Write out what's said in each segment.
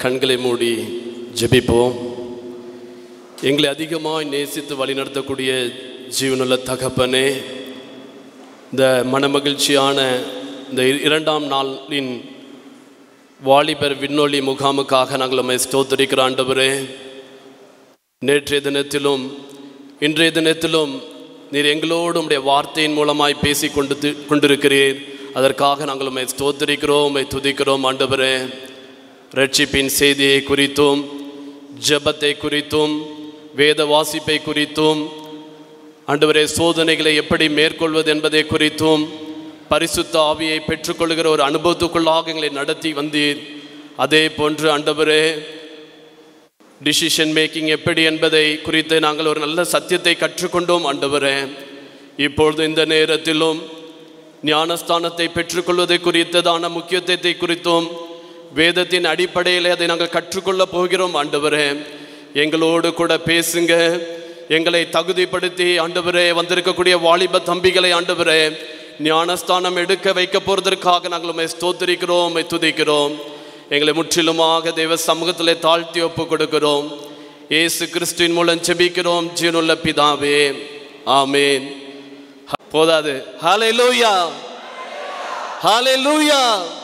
கண்களை மூடி ஜெபிப்போம் எங்களை அதிகமாய் நேசித்து வழிநடத்தக்கூடிய ஜீவனுள்ள தகப்பனே இந்த மனமகிழ்ச்சியான இந்த இ- இரண்டாம் நாளின் வாலிபர் விண்ணொலி முகாமுக்காக நாங்கள் உம்மை ஸ்தோத்தரிக்கிற ஆண்டவரே நேற்றைய தினத்திலும் இன்றைய தினத்திலும் நீர் எங்களோடு உம்முடைய வார்த்தையின் மூலமாய் பேசி கொண்டு தி- கொண்டிருக்கிறீர் அதற்காக நாங்கள் உம்மை ஸ்தோத்தரிக்கிறோம் உம்மை துதிக்கிறோம் ஆண்டவரே ரட்சிப்பின் செய்தியை குறித்தும் ஜெபத்தை குறித்தும் வேத வாசிப்பை குறித்தும் ஆண்டவரே சோதனைகளை எப்படி மேற்கொள்வது என்பதை குறித்தும் பரிசுத்த ஆவியை பெற்றுக்கொள்கிற ஒரு அனுபவத்துக்குள்ளாக எங்களை நடத்தி வந்தீர் அதே போன்று ஆண்டவரே டிசிஷன் மேக்கிங் எப்படி என்பதை குறித்து நாங்கள் ஒரு நல்ல சத்தியத்தை கற்றுக்கொண்டோம் ஆண்டவரே இப்பொழுது இந்த நேரத்திலும் ஞானஸ்தானத்தை பெற்றுக்கொள்வதை குறித்ததான முக்கியத்துவத்தை குறித்தும் வேதத்தின் அடிப்படையில் அதை நாங்கள் கற்றுக்கொள்ளப் போகிறோம் ஆண்டவரே எங்களோடு கூட பேசுங்க எங்களை தகுதிப்படுத்தி ஆண்டவரே வந்திருக்கக்கூடிய வாலிப தம்பிகளை ஆண்டவரே ஞானஸ்தானம் எடுக்க வைக்க போறதற்காக நாங்கள் உம்மை ஸ்தோத்திரிக்கிறோம் உம்மை துதிக்கிறோம் எங்களை முற்றிலுமாக தெய்வ சமூகத்தில் தாழ்த்தி ஒப்பு கொடுக்கிறோம் இயேசு கிறிஸ்துவின் மூலம் ஜெபிக்கிறோம் ஜீவனுள்ள பிதாவே ஆமேன் போதாது ஹalleluya ஹalleluya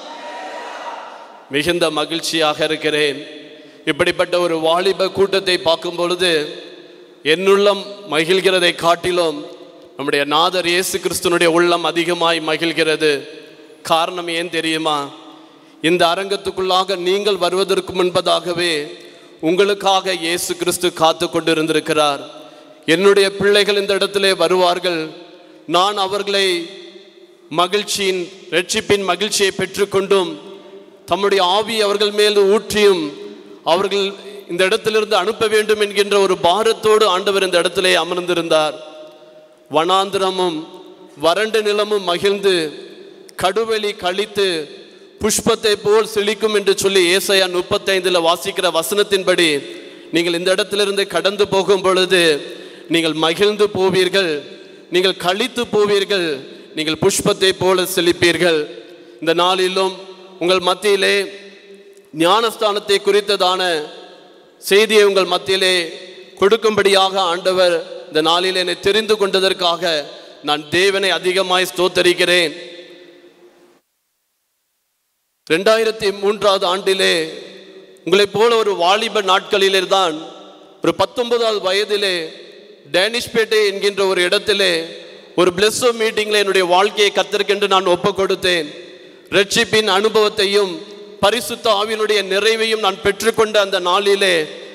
மிகுந்த மகிழ்ச்சியாக இருக்கிறேன் இப்படிப்பட்ட ஒரு வாலிப கூட்டத்தை பார்க்கும் பொழுது என்னுள்ளம் மகிழ்கிறதை காட்டிலும் நம்முடைய நாதர் இயேசு கிறிஸ்துனுடைய உள்ளம் அதிகமாய் மகிழ்கிறது காரணம் ஏன் தெரியுமா இந்த அரங்கத்துக்குள்ளாக நீங்கள் வருவதற்கு முன்பதாகவே உங்களுக்காக இயேசு கிறிஸ்து காத்து கொண்டிருந்திருக்கிறார் என்னுடைய பிள்ளைகள் இந்த இடத்திலே வருவார்கள் நான் அவர்களை மகிழ்ச்சியின் ரட்சிப்பின் மகிழ்ச்சியை பெற்றுக்கொண்டும் தம்முடைய ஆவி அவர்கள் மேல் ஊற்றியும் அவர்கள் இந்த இடத்திலிருந்து அனுப்ப வேண்டும் என்கின்ற ஒரு பாரத்தோடு ஆண்டவர் இந்த இடத்திலே அமர்ந்திருந்தார் வனாந்திரமும் வறண்ட நிலமும் மகிழ்ந்து கடுவெளி கழித்து புஷ்பத்தை போல் செழிக்கும் என்று சொல்லி ஏசாயா முப்பத்தைந்தில் வாசிக்கிற வசனத்தின்படி நீங்கள் இந்த இடத்திலிருந்து கடந்து போகும் பொழுது நீங்கள் மகிழ்ந்து போவீர்கள் நீங்கள் கழித்து போவீர்கள் நீங்கள் புஷ்பத்தை போல செழிப்பீர்கள் இந்த நாளிலும் உங்கள் மத்தியிலே ஞானஸ்தானத்தை குறித்ததான செய்தியை உங்கள் மத்தியிலே கொடுக்கும்படியாக ஆண்டவர் இந்த நாளில் என்னை தெரிந்து கொண்டதற்காக நான் தேவனை அதிகமாய் ஸ்தோத்தரிக்கிறேன் ரெண்டாயிரத்தி மூன்றாவது ஆண்டிலே உங்களைப் போல ஒரு வாலிப நாட்களிலே தான் ஒரு பத்தொன்பதாவது வயதிலே டேனிஷ்பேட்டை என்கின்ற ஒரு இடத்திலே ஒரு பிளெஸ்ஸோ மீட்டிங்கில் என்னுடைய வாழ்க்கையை கத்திருக்கென்று நான் ஒப்பு கொடுத்தேன் ரட்சிப்பின் அனுபவத்தையும் பரிசுத்த ஆவியினுடைய நிறைவையும் நான் பெற்றுக்கொண்ட அந்த நாளிலே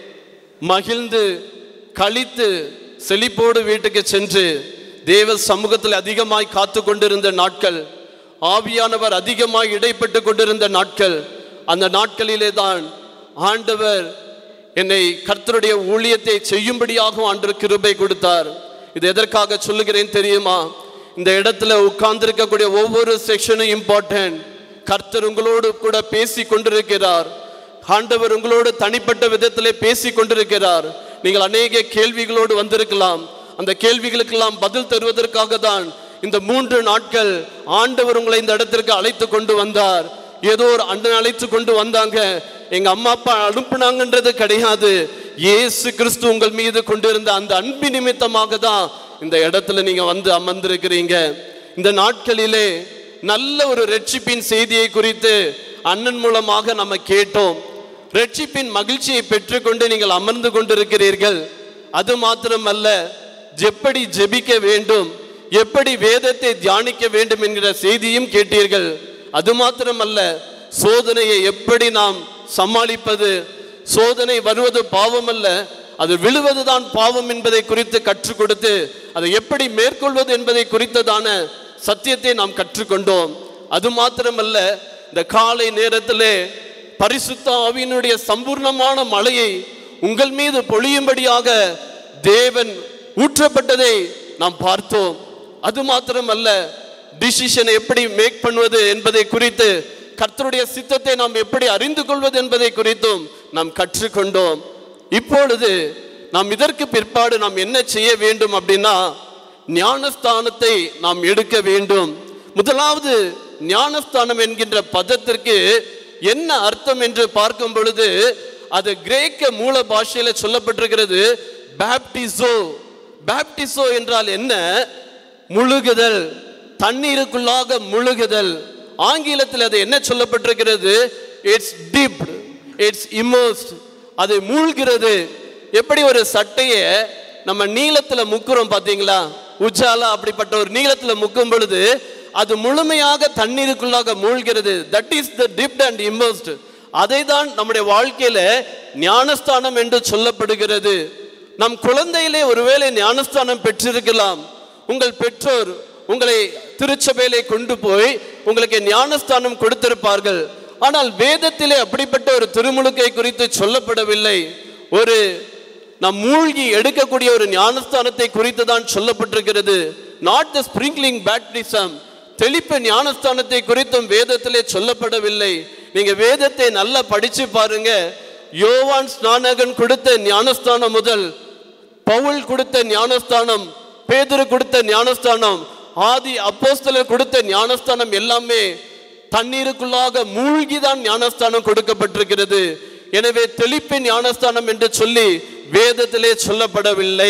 மகிழ்ந்து கழித்து செழிப்போடு வீட்டுக்கு சென்று தேவ சமூகத்தில் அதிகமாய் காத்து கொண்டிருந்த நாட்கள் ஆவியானவர் அதிகமாய் இடைப்பட்டு கொண்டிருந்த நாட்கள் அந்த நாட்களிலே தான் ஆண்டவர் என்னை கர்த்தருடைய ஊழியத்தை செய்யும்படியாகவும் ஆண்டவர் கிருபை கொடுத்தார் இது எதற்காக சொல்லுகிறேன் தெரியுமா இந்த இடத்துல உட்கார்ந்திருக்கக்கூடிய ஒவ்வொரு செக்ஷனும் இம்பார்ட்டன்ட் கர்த்தர் உங்களோடு கூட பேசி கொண்டிருக்கிறார் ஆண்டவர் உங்களோடு தனிப்பட்ட விதத்திலே பேசி கொண்டிருக்கிறார் நீங்கள் அநேக கேள்விகளோடு வந்திருக்கலாம் அந்த கேள்விகளுக்கெல்லாம் பதில் தருவதற்காக தான் இந்த மூன்று நாட்கள் ஆண்டவர் உங்களை இந்த இடத்திற்கு அழைத்து கொண்டு வந்தார் ஏதோ ஒரு அண்ணன் அழைத்து கொண்டு வந்தாங்க எங்க அம்மா அப்பா அனுப்புனாங்கன்றது கிடையாது இயேசு கிறிஸ்து உங்கள் மீது கொண்டிருந்த அந்த அன்பு நிமித்தமாக தான் இந்த இடத்துல நீங்க வந்து அமர்ந்திருக்கிறீங்க இந்த நாட்களிலே நல்ல ஒரு ரட்சிப்பின் செய்தியை குறித்து அண்ணன் மூலமாக நம்ம கேட்டோம் ரட்சிப்பின் மகிழ்ச்சியை பெற்றுக்கொண்டு நீங்கள் அமர்ந்து கொண்டிருக்கிறீர்கள் அது மாத்திரமல்ல எப்படி ஜெபிக்க வேண்டும் எப்படி வேதத்தை தியானிக்க வேண்டும் என்கிற செய்தியும் கேட்டீர்கள் அது மாத்திரமல்ல சோதனையை எப்படி நாம் சமாளிப்பது சோதனை வருவது பாவம் அல்ல அது விழுவதுதான் பாவம் என்பதை குறித்து கற்றுக் கொடுத்து அதை எப்படி மேற்கொள்வது என்பதை குறித்ததான சத்தியத்தை நாம் கற்றுக்கொண்டோம் அது மாத்திரமல்ல இந்த காலை நேரத்திலே பரிசுத்த ஆவியினுடைய சம்பூர்ணமான மழையை உங்கள் மீது பொழியும்படியாக தேவன் ஊற்றப்பட்டதை நாம் பார்த்தோம் அது மாத்திரமல்ல டிசிஷனை எப்படி மேக் பண்ணுவது என்பதை குறித்து கர்த்தருடைய சித்தத்தை நாம் எப்படி அறிந்து கொள்வது என்பதை குறித்தும் நாம் கற்றுக்கொண்டோம் இப்பொழுது நாம் இதற்கு பிற்பாடு நாம் என்ன செய்ய வேண்டும் அப்படின்னா ஞானஸ்தானத்தை நாம் எடுக்க வேண்டும் முதலாவது ஞானஸ்தானம் என்கின்ற பதத்திற்கு என்ன அர்த்தம் என்று பார்க்கும் பொழுது அது கிரேக்க மூல பாஷையில சொல்லப்பட்டிருக்கிறது பேப்டிசோ பேப்டிசோ என்றால் என்ன முழுகுதல் தண்ணீருக்குள்ளாக முழுகுதல் ஆங்கிலத்தில் அது என்ன சொல்லப்பட்டிருக்கிறது இட்ஸ் டீப் இட்ஸ் இமோஸ்ட் அது மூழ்கிறது எப்படி ஒரு சட்டையை நம்ம நீளத்துல முக்குறோம் பாத்தீங்களா உஜாலா அப்படிப்பட்ட ஒரு நீளத்துல முக்கும் பொழுது அது முழுமையாக தண்ணீருக்குள்ளாக மூழ்கிறது that is the dipped and immersed அதை தான் நம்முடைய வாழ்க்கையில ஞானஸ்தானம் என்று சொல்லப்படுகிறது நம் குழந்தையிலே ஒருவேளை ஞானஸ்தானம் பெற்றிருக்கலாம் உங்கள் பெற்றோர் உங்களை திருச்சபையிலே கொண்டு போய் உங்களுக்கு ஞானஸ்தானம் கொடுத்திருப்பார்கள் ஆனால் வேதத்திலே அப்படிப்பட்ட ஒரு திருமுழுக்கை குறித்து சொல்லப்படவில்லை ஒரு நம் மூழ்கி எடுக்கக்கூடிய ஒரு ஞானஸ்தானத்தை குறித்து தான் சொல்லப்பட்டிருக்கிறது நாட் த ஸ்பிரிங்க்லிங் பேப்டிசம் தெளிப்பு ஞானஸ்தானத்தை குறித்தும் வேதத்திலே சொல்லப்படவில்லை நீங்க வேதத்தை நல்லா படிச்சு பாருங்க யோவான் ஸ்நானகன் கொடுத்த ஞானஸ்தானம் முதல் பவுல் கொடுத்த ஞானஸ்தானம் பேதுரு கொடுத்த ஞானஸ்தானம் ஆதி அப்போஸ்தலர் கொடுத்த ஞானஸ்தானம் எல்லாமே தண்ணீருக்குள்ளாக மூழ்கிதான் ஞானஸ்தானம் கொடுக்கப்பட்டிருக்கிறது எனவே தெளிப்பின் ஞானஸ்தானம் என்று சொல்லி வேதத்திலே சொல்லப்படவில்லை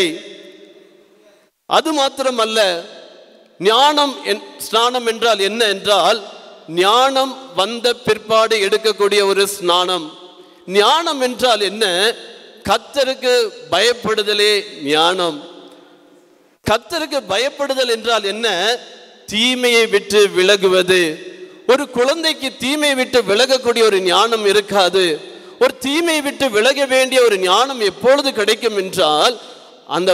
அது மாத்திரமல்ல ஞானம் என்- ஸ்நானம் என்றால் என்ன என்றால் ஞானம் வந்த பிற்பாடு எடுக்கக்கூடிய ஒரு ஸ்நானம் ஞானம் என்றால் என்ன கத்தருக்கு பயப்படுதலே ஞானம் கத்தருக்கு பயப்படுதல் என்றால் என்ன தீமையை விட்டு விலகுவது ஒரு குழந்தைக்கு தீமை விட்டு விலகக்கூடிய ஒரு ஞானம் இருக்காது ஒரு தீமை விட்டு விலக வேண்டிய ஒரு ஞானம் எப்பொழுது கிடைக்கும் என்றால் அந்த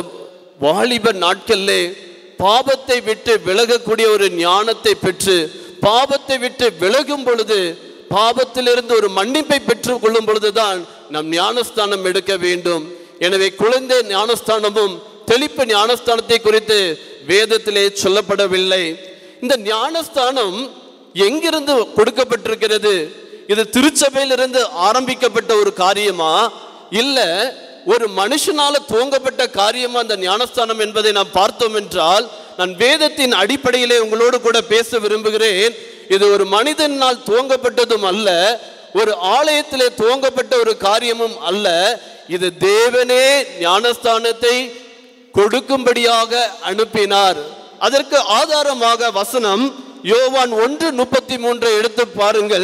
வாலிப நாட்களிலே பாபத்தை விட்டு விலகக்கூடிய ஒரு ஞானத்தை பெற்று பாபத்தை விட்டு விலகும் பொழுது பாவத்திலிருந்து ஒரு மன்னிப்பை பெற்றுக் கொள்ளும் பொழுதுதான் நம் ஞானஸ்தானம் எடுக்க வேண்டும் எனவே குழந்தை ஞானஸ்தானமும் தெளிப்பு ஞானஸ்தானத்தை குறித்து வேதத்திலே சொல்லப்படவில்லை இந்த ஞானஸ்தானம் எங்கிருந்து கொடுக்கப்பட்டிருக்கிறது இது திருச்சபையிலிருந்து ஆரம்பிக்கப்பட்ட ஒரு காரியமா இல்ல ஒரு மனுஷனால துவங்கப்பட்ட காரியமா அந்த ஞானஸ்தானம் என்பதை நாம் பார்த்தோம் என்றால் நான் வேதத்தின் அடிப்படையிலே உங்களோடு கூட பேச விரும்புகிறேன் இது ஒரு மனிதனால் துவங்கப்பட்டதும் அல்ல ஒரு ஆலயத்திலே துவங்கப்பட்ட ஒரு காரியமும் அல்ல இது தேவனே ஞானஸ்தானத்தை கொடுக்கும்படியாக அனுப்பினார் அதற்கு ஆதாரமாக வசனம் யோவான் ஒன்று முப்பத்தி மூன்றை எடுத்து பாருங்கள்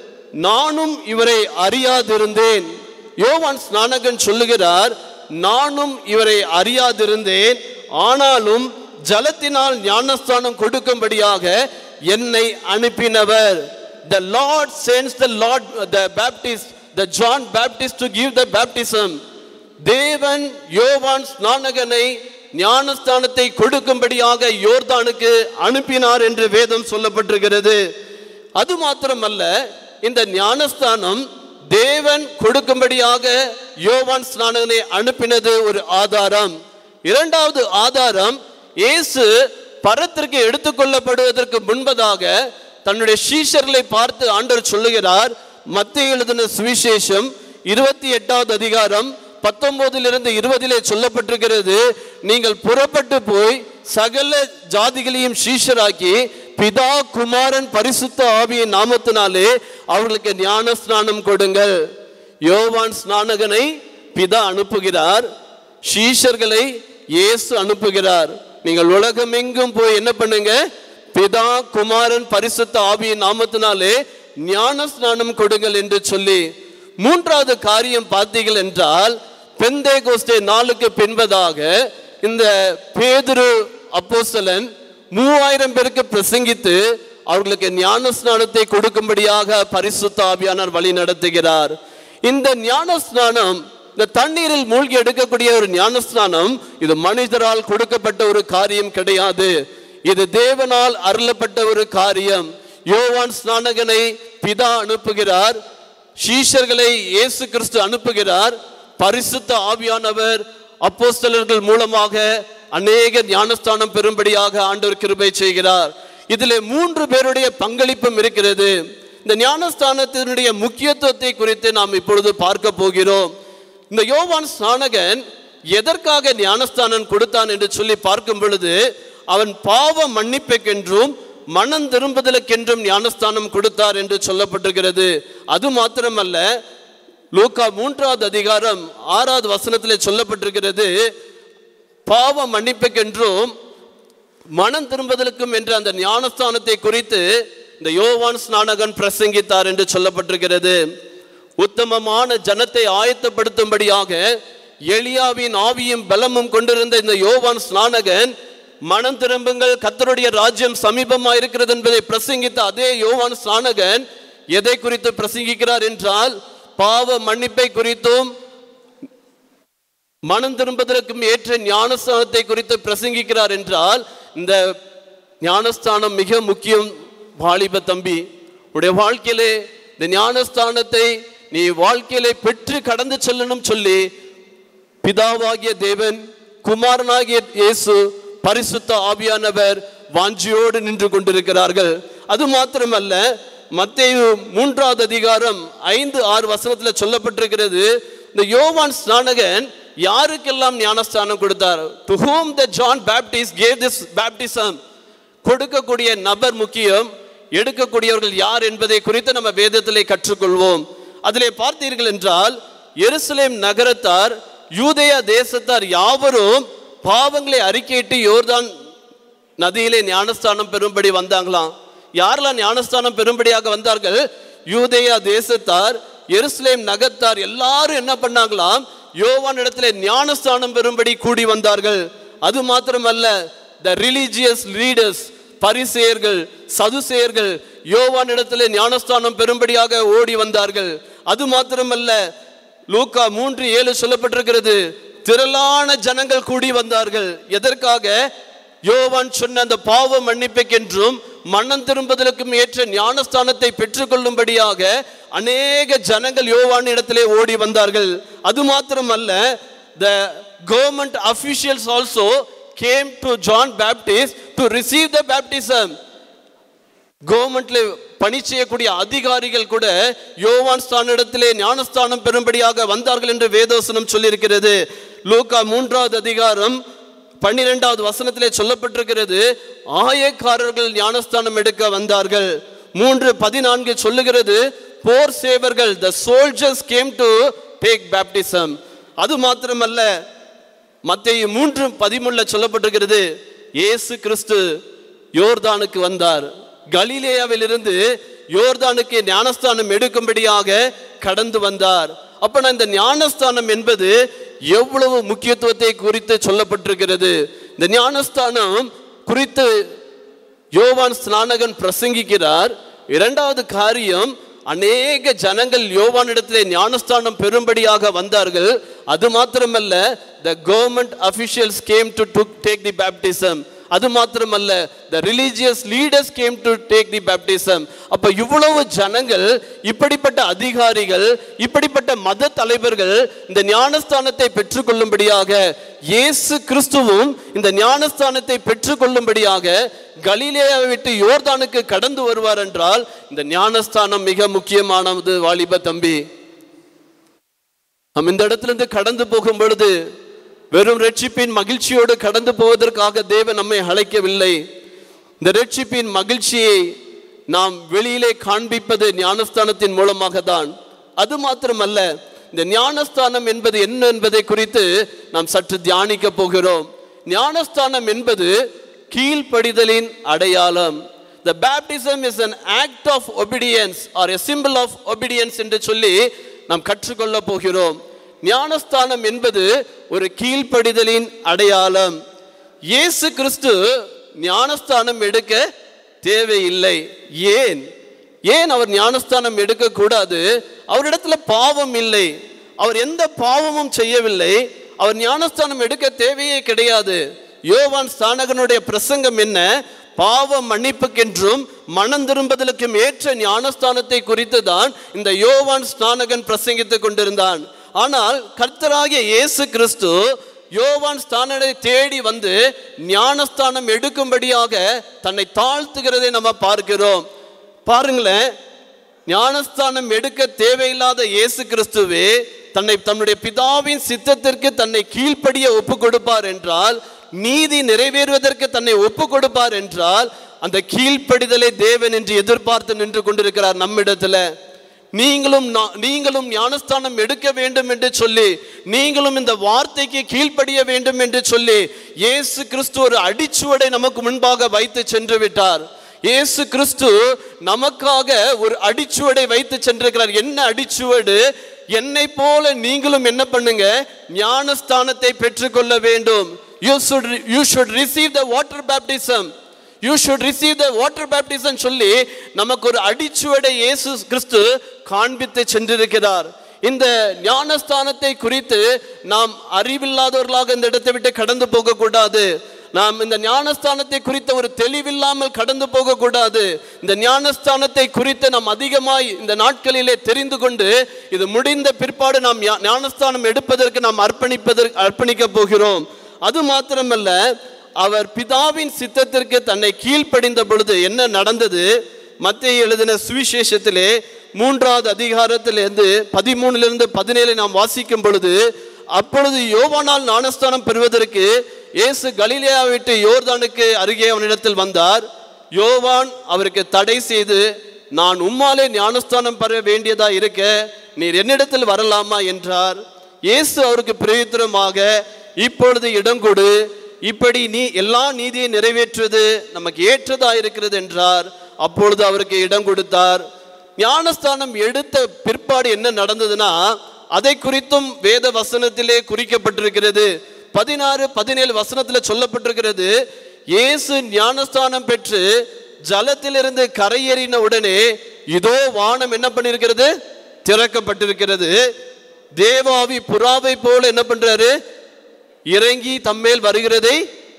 நானும் இவரை அறியாதிருந்தேன் யோவான் ஸ்நானகன் சொல்லுகிறார் நானும் இவரை அறியாதிருந்தேன் ஆனாலும் ஜலத்தினால் ஞானஸ்தானம் கொடுக்கும்படியாக என்னை அனுப்பினவர் the lord sends the lord the baptist the john baptist to give the baptism தேவன் யோவான் ஸ்நானகனை ஞானஸ்தானத்தை கொடுக்கும்படியாக யோர்தானுக்கு அனுப்பினார் என்று வேதம் சொல்லப்பட்டிருக்கிறது அது மாத்திரமல்ல இந்த ஞானஸ்தானம் தேவன் கொடுக்கும்படியாக யோவான் ஸ்நானகனை அனுப்பினது ஒரு ஆதாரம் இரண்டாவது ஆதாரம் இயேசு பரத்திற்கு எடுத்துக்கொள்ளப்படுவதற்கு முன்பதாக தன்னுடைய சீஷர்களை பார்த்து ஆண்டவர் சொல்லுகிறார் மத்திய எழுதின சுவிசேஷம் இருபத்தி எட்டாவது அதிகாரம் பத்தொன்பதிலிருந்து இருபதிலே சொல்லப்பட்டிருக்கிறது நீங்கள் புறப்பட்டு போய் சகல ஜாதிகளையும் சீஷராக்கி பிதா குமாரன் பரிசுத்த ஆவியின் நாமத்தினாலே அவர்களுக்கு ஞான ஸ்நானம் கொடுங்கள் யோவான் ஸ்நானகனை பிதா அனுப்புகிறார் சீஷர்களை இயேசு அனுப்புகிறார் நீங்கள் உலகமெங்கும் போய் என்ன பண்ணுங்க பிதா குமாரன் பரிசுத்த ஆவியின் நாமத்தினாலே ஞான ஸ்நானம் கொடுங்கள் என்று சொல்லி மூன்றாவது காரியம் பார்த்தீர்கள் என்றால் பெந்தே கோஸ்டே நாளுக்கு பின்பதாக இந்த பேதுரு அப்போஸ்தலன் மூவாயிரம் பேருக்கு பிரசங்கித்து அவர்களுக்கு ஞான ஸ்நானத்தை கொடுக்கும்படியாக பரிசுத்த ஆவியானவர் வழி நடத்துகிறார் இந்த ஞான ஸ்நானம் இந்த தண்ணீரில் மூழ்கி எடுக்கக்கூடிய ஒரு ஞானஸ்நானம் இது மனிதரால் கொடுக்கப்பட்ட ஒரு காரியம் கிடையாது இது தேவனால் அருளப்பட்ட ஒரு காரியம் யோவான் ஸ்நானகனை பிதா அனுப்புகிறார் சீஷர்களை இயேசு கிறிஸ்து அனுப்புகிறார் பரிசுத்த ஆவியானவர் அப்போஸ்தலர்கள் மூலமாக அநேக ஞானஸ்தானம் பெறும்படியாக ஆண்டவர் கிருபை செய்கிறார் இதிலே மூன்று பேருடைய பங்களிப்பும் இருக்கிறது இந்த ஞானஸ்தானத்தினுடைய முக்கியத்துவத்தை குறித்து நாம் இப்பொழுது பார்க்க போகிறோம் இந்த யோவான் ஸ்நானகன் எதற்காக ஞானஸ்தானம் கொடுத்தான் என்று சொல்லி பார்க்கும் பொழுது அவன் பாவ மன்னிப்புக்கென்றும் மனம் திரும்புதலுக்கென்றும் ஞானஸ்தானம் கொடுத்தார் என்று சொல்லப்பட்டிருக்கிறது அது மாத்திரமல்ல லூக்கா மூன்றாவது அதிகாரம் ஆறாவது வசனத்திலே சொல்லப்பட்டிருக்கிறது பாவ மன்னிப்புக்கென்றும் மனம் திரும்புதலுக்கும் என்ற அந்த ஞானஸ்தானத்தை குறித்து இந்த யோவான் ஸ்நானகன் பிரசங்கித்தார் என்று சொல்லப்பட்டிருக்கிறது உத்தமமான ஜனத்தை ஆயத்தப்படுத்தும்படியாக எலியாவின் ஆவியும் பலமும் கொண்டிருந்த இந்த யோவான் ஸ்நானகன் மனம் திரும்புங்கள் கத்தருடைய ராஜ்யம் சமீபமாக இருக்கிறது என்பதை பிரசங்கித்த அதே யோவான் ஸ்நானகன் எதை குறித்து பிரசங்கிக்கிறார் என்றால் பாவ மன்னிப்பை குறித்தும் மனம் திரும்புவதற்கும் ஏற்ற ஞானஸ்தானத்தை குறித்து பிரசங்கிக்கிறார் என்றால் இந்த ஞானஸ்தானம் மிக முக்கியம் வாலிப தம்பி உடைய வாழ்க்கையிலே இந்த ஞானஸ்தானத்தை நீ வாழ்க்கையிலே பெற்று கடந்து செல்லணும் சொல்லி பிதாவாகிய தேவன் குமாரனாகிய இயேசு பரிசுத்த ஆவியானவர் வாஞ்சியோடு நின்று கொண்டிருக்கிறார்கள் அது மாத்திரமல்ல மத்தேயு மூன்றாவது அதிகாரம் ஐந்து ஆறு வசனத்துல சொல்லப்பட்டிருக்கிறது இந்த யோவான் ஸ்நானகன் யாருக்கெல்லாம் ஞானஸ்தானம் கொடுத்தார் to whom the John Baptist gave this baptism கொடுக்கக்கூடிய நபர் முக்கியம் எடுக்கக்கூடியவர்கள் யார் என்பதை குறித்து நம்ம வேதத்திலே கற்றுக்கொள்வோம் அதிலே பார்த்தீர்கள் என்றால் எருசலேம் நகரத்தார் யூதேயா தேசத்தார் யாவரும் பாவங்களை அறிக்கையிட்டு யோர்தான் நதியிலே ஞானஸ்தானம் பெறும்படி வந்தாங்களாம் யாரெல்லாம் ஞானஸ்தானம் பெறும்படியாக வந்தார்கள் யூதேயா தேசத்தார் எருசலேம் நகர்த்தார் எல்லாரும் என்ன பண்ணாங்களாம் யோவான் இடத்துல ஞானஸ்தானம் பெறும்படி கூடி வந்தார்கள் அது மாத்திரமல்ல த ரிலீஜியஸ் லீடர்ஸ் பரிசேயர்கள் சதுசேயர்கள் யோவான் இடத்துல ஞானஸ்தானம் பெறும்படியாக ஓடி வந்தார்கள் அது மாத்திரமல்ல லூக்கா மூன்று ஏழு சொல்லப்பட்டிருக்கிறது திரளான ஜனங்கள் கூடி வந்தார்கள் எதற்காக யோவான் சொன்ன அந்த பாவ மன்னிப்புக்கென்றும் மனம் திரும்புதலுக்கும் ஏற்ற ஞானஸ்தானத்தை பெற்றுக்கொள்ளும்படியாக அநேக ஜனங்கள் யோவான் இடத்திலே ஓடி வந்தார்கள் அது மாத்திரமல்ல the government officials also came to John Baptist to receive the baptism கவர்மெண்ட்ல பணி செய்யக்கூடிய அதிகாரிகள் கூட யோவான் ஸ்தானிடத்திலே ஞானஸ்தானம் பெறும்படியாக வந்தார்கள் என்று வேதோசனம் சொல்லியிருக்கிறது லூக்கா மூன்றாவது அதிகாரம் பன்னிரெண்டாவது வசனத்திலே சொல்லப்பட்டிருக்கிறது ஆயக்காரர்கள் ஞானஸ்தானம் எடுக்க வந்தார்கள் மூன்று பதினான்கு சொல்லுகிறது போர் சேவர்கள் the soldiers came to take baptism அது மாத்திரமல்ல மத்தேயு மூன்று பதிமூணுல சொல்லப்பட்டிருக்கிறது இயேசு கிறிஸ்து யோர்தானுக்கு வந்தார் கலிலேயாவிலிருந்து யோர்தானுக்கு ஞானஸ்தானம் எடுக்கும்படியாக கடந்து வந்தார் அப்ப நான் இந்த ஞானஸ்தானம் என்பது எவ்வளவு முக்கியத்துவத்தை குறித்து சொல்லப்பட்டிருக்கிறது இந்த ஞானஸ்தானம் குறித்து யோவான் ஸ்நானகன் பிரசங்கிக்கிறார் இரண்டாவது காரியம் அநேக ஜனங்கள் யோவானிடத்திலே ஞானஸ்தானம் பெறும்படியாக வந்தார்கள் அது மாத்திரமல்ல the government officials came to to take the baptism அது மாத்திரமல்ல the religious leaders came to take the baptism அப்ப இவ்வளவு ஜனங்கள் இப்படிப்பட்ட அதிகாரிகள் இப்படிப்பட்ட மத தலைவர்கள் இந்த ஞானஸ்தானத்தை பெற்றுக்கொள்ளும்படியாக இயேசு கிறிஸ்துவும் இந்த ஞானஸ்தானத்தை பெற்றுக்கொள்ளும்படியாக கலிலேயாவை விட்டு யோர்தானுக்கு கடந்து வருவார் என்றால் இந்த ஞானஸ்தானம் மிக முக்கியமானது வாலிப தம்பி நாம் இந்த இடத்துல இருந்து கடந்து போகும் பொழுது வெறும் ரட்சிப்பின் மகிழ்ச்சியோடு கடந்து போவதற்காக தேவன் நம்மை அழைக்கவில்லை இந்த ரட்சிப்பின் மகிழ்ச்சியை நாம் வெளியிலே காண்பிப்பது ஞானஸ்தானத்தின் மூலமாக தான் அது மாத்திரமல்ல இந்த ஞானஸ்தானம் என்பது என்ன என்பதை குறித்து நாம் சற்று தியானிக்க போகிறோம் ஞானஸ்தானம் என்பது கீழ்ப்படிதலின் அடையாளம் the baptism is an act of obedience or a symbol of obedience என்று சொல்லி நாம் கற்றுக்கொள்ள போகிறோம் ஞானஸ்தானம் என்பது ஒரு கீழ்ப்படிதலின் அடையாளம் இயேசு கிறிஸ்து ஞானஸ்தானம் எடுக்க தேவையில்லை ஏன் ஏன் அவர் ஞானஸ்தானம் எடுக்கக்கூடாது அவரிடத்துல பாவம் இல்லை அவர் எந்த பாவமும் செய்யவில்லை அவர் ஞானஸ்தானம் எடுக்க தேவையே கிடையாது யோவான் ஸ்தானகனுடைய பிரசங்கம் என்ன பாவ மன்னிப்புக்கென்றும் மனம் திரும்புதலுக்கும் ஏற்ற ஞானஸ்தானத்தை குறித்து தான் இந்த யோவான் ஸ்நானகன் பிரசங்கித்துக் கொண்டிருந்தான் ஆனால் கர்த்தராகிய இயேசு கிறிஸ்து யோவான் ஸ்தானனை தேடி வந்து ஞானஸ்தானம் எடுக்கும்படியாக தன்னை தாழ்த்துகிறதை நம்ம பார்க்கிறோம் பாருங்களேன் ஞானஸ்தானம் எடுக்க தேவையில்லாத இயேசு கிறிஸ்துவே தன்னை தன்னுடைய பிதாவின் சித்தத்திற்கு தன்னை கீழ்ப்படிய ஒப்பு கொடுப்பார் என்றால் நீதி நிறைவேறுவதற்கு தன்னை ஒப்பு கொடுப்பார் என்றால் அந்த கீழ்ப்படிதலை தேவன் என்று எதிர்பார்த்து நின்று கொண்டிருக்கிறார் நம்மிடத்துல நீங்களும் நா- நீங்களும் ஞானஸ்தானம் எடுக்க வேண்டும் என்று சொல்லி நீங்களும் இந்த வார்த்தைக்கு கீழ்ப்படிய வேண்டும் என்று சொல்லி இயேசு கிறிஸ்து ஒரு அடிச்சுவடை நமக்கு முன்பாக வைத்து சென்று விட்டார் இயேசு கிறிஸ்து நமக்காக ஒரு அடிச்சுவடை வைத்து சென்றிருக்கிறார் என்ன அடிச்சுவடு என்னை போல நீங்களும் என்ன பண்ணுங்க ஞானஸ்தானத்தை பெற்றுக்கொள்ள வேண்டும் you should you should receive the water baptism you should receive the water baptism சொல்லி நமக்கு ஒரு அடிச்சுவடை இயேசு கிறிஸ்து காண்பித்து சென்றிருக்கிறார் இந்த ஞானஸ்தானத்தை குறித்து நாம் அறிவில்லாதவர்களாக இந்த இடத்தை விட்டு கடந்து போகக்கூடாது நாம் இந்த ஞானஸ்தானத்தை குறித்த ஒரு தெளிவில்லாமல் கடந்து போகக்கூடாது இந்த ஞானஸ்தானத்தை குறித்து நாம் அதிகமாய் இந்த நாட்களிலே தெரிந்து கொண்டு இது முடிந்த பிற்பாடு நாம் ஞா- ஞானஸ்தானம் எடுப்பதற்கு நாம் அர்ப்பணிப்பதற்கு அர்ப்பணிக்க போகிறோம் அது மாத்திரமல்ல அவர் பிதாவின் சித்தத்திற்கு தன்னை கீழ்ப்படிந்த பொழுது என்ன நடந்தது மத்திய எழுதின சுவிசேஷத்திலே மூன்றாவது அதிகாரத்திலிருந்து பதிமூணுலிருந்து பதினேழு நாம் வாசிக்கும் பொழுது அப்பொழுது யோவானால் ஞானஸ்தானம் பெறுவதற்கு இயேசு கலிலேயா விட்டு யோர்தானுக்கு அருகே அவனிடத்தில் வந்தார் யோவான் அவருக்கு தடை செய்து நான் உம்மாலே ஞானஸ்தானம் பெற வேண்டியதா இருக்க நீர் என்னிடத்தில் வரலாமா என்றார் இயேசு அவருக்கு பிரயுத்தரமாக இப்பொழுது இடம் கொடு இப்படி நீ எல்லா நீதியை நிறைவேற்றுவது நமக்கு ஏற்றதா இருக்கிறது என்றார் அப்பொழுது அவருக்கு இடம் கொடுத்தார் ஞானஸ்தானம் எடுத்த பிற்பாடு என்ன நடந்ததுன்னா அதை குறித்தும் வேத வசனத்திலே குறிக்கப்பட்டிருக்கிறது பதினாறு பதினேழு வசனத்துல சொல்லப்பட்டிருக்கிறது இயேசு ஞானஸ்தானம் பெற்று ஜலத்திலிருந்து கரையேறின உடனே இதோ வானம் என்ன பண்ணிருக்கிறது திறக்கப்பட்டிருக்கிறது தேவாவி புறாவை போல என்ன பண்றாரு இறங்கி தம்மேல் வருகிறதை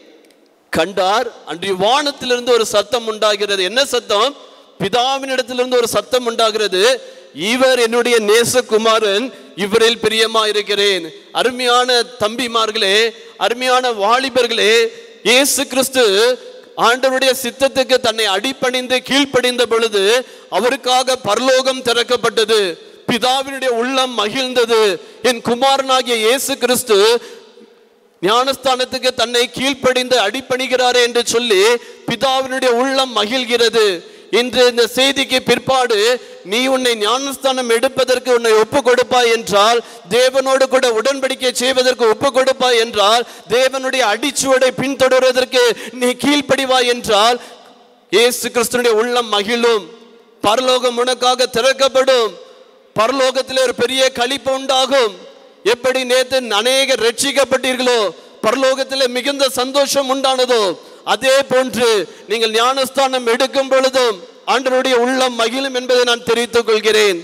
கண்டார் அன்று வானத்திலிருந்து ஒரு சத்தம் உண்டாகிறது என்ன சத்தம் பிதாவினிடத்திலிருந்து ஒரு சத்தம் உண்டாகிறது இவர் என்னுடைய நேசகுமாரன் இவரில் பிரியமா இருக்கிறேன் அருமையான தம்பிமார்களே அருமையான வாலிபர்களே இயேசு கிறிஸ்து ஆண்டவருடைய சித்தத்துக்கு தன்னை அடிபணிந்து கீழ்ப்படிந்த பொழுது அவருக்காக பரலோகம் திறக்கப்பட்டது பிதாவினுடைய உள்ளம் மகிழ்ந்தது என் குமாரனாகிய இயேசு கிறிஸ்து ஞானஸ்தானத்துக்கு தன்னை கீழ்ப்படிந்து அடிபணிகிறாரே என்று சொல்லி பிதாவினுடைய உள்ளம் மகிழ்கிறது இன்று இந்த செய்திக்கு பிற்பாடு நீ உன்னை ஞானஸ்தானம் எடுப்பதற்கு உன்னை ஒப்பு கொடுப்பாய் என்றால் தேவனோடு கூட உடன்படிக்கை செய்வதற்கு ஒப்பு கொடுப்பாய் என்றால் தேவனுடைய அடிச்சுவடை பின்தொடர்வதற்கு நீ கீழ்ப்படிவாய் என்றால் இயேசு கிறிஸ்துனுடைய உள்ளம் மகிழும் பரலோகம் உனக்காக திறக்கப்படும் பரலோகத்தில் ஒரு பெரிய களிப்பு உண்டாகும் எப்படி நேத்து அநேக ரட்சிக்கப்பட்டீர்களோ பரலோகத்தில் மிகுந்த சந்தோஷம் உண்டானதோ அதே போன்று நீங்கள் ஞானஸ்தானம் எடுக்கும் பொழுதும் ஆண்டவருடைய உள்ளம் மகிழும் என்பதை நான் தெரிவித்துக் கொள்கிறேன்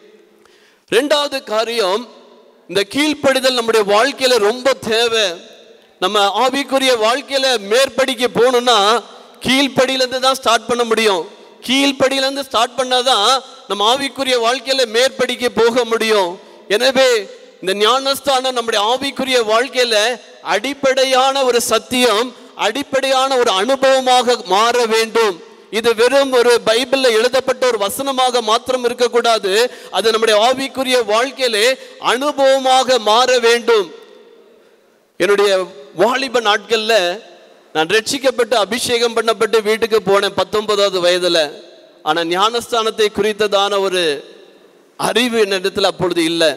ரெண்டாவது காரியம் இந்த கீழ்ப்படிதல் நம்முடைய வாழ்க்கையில ரொம்ப தேவை நம்ம ஆவிக்குரிய வாழ்க்கையில மேற்படிக்கு போகணும்னா கீழ்ப்படியிலேருந்து தான் ஸ்டார்ட் பண்ண முடியும் கீழ்ப்படியிலேருந்து ஸ்டார்ட் பண்ணாதான் நம்ம ஆவிக்குரிய வாழ்க்கையில மேற்படிக்கு போக முடியும் எனவே இந்த ஞானஸ்தானம் நம்முடைய ஆவிக்குரிய வாழ்க்கையில அடிப்படையான ஒரு சத்தியம் அடிப்படையான ஒரு அனுபவமாக மாற வேண்டும் இது வெறும் ஒரு பைபிள்ல எழுதப்பட்ட ஒரு வசனமாக மாத்திரம் இருக்கக்கூடாது அது நம்முடைய ஆவிக்குரிய வாழ்க்கையிலே அனுபவமாக மாற வேண்டும் என்னுடைய வாலிப நாட்கள்ல நான் ரட்சிக்கப்பட்டு அபிஷேகம் பண்ணப்பட்டு வீட்டுக்கு போனேன் பத்தொன்பதாவது வயதுல ஆனா ஞானஸ்தானத்தை குறித்ததான ஒரு அறிவு என்னிடத்தில் அப்பொழுது இல்லை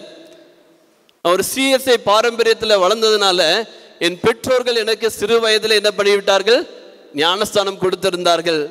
நான் ஒரு சிஎஸ்ஐ பாரம்பரியத்தில் வளர்ந்ததுனால என் பெற்றோர்கள் எனக்கு சிறு வயதில் என்ன பண்ணிவிட்டார்கள் ஞானஸ்தானம் கொடுத்திருந்தார்கள்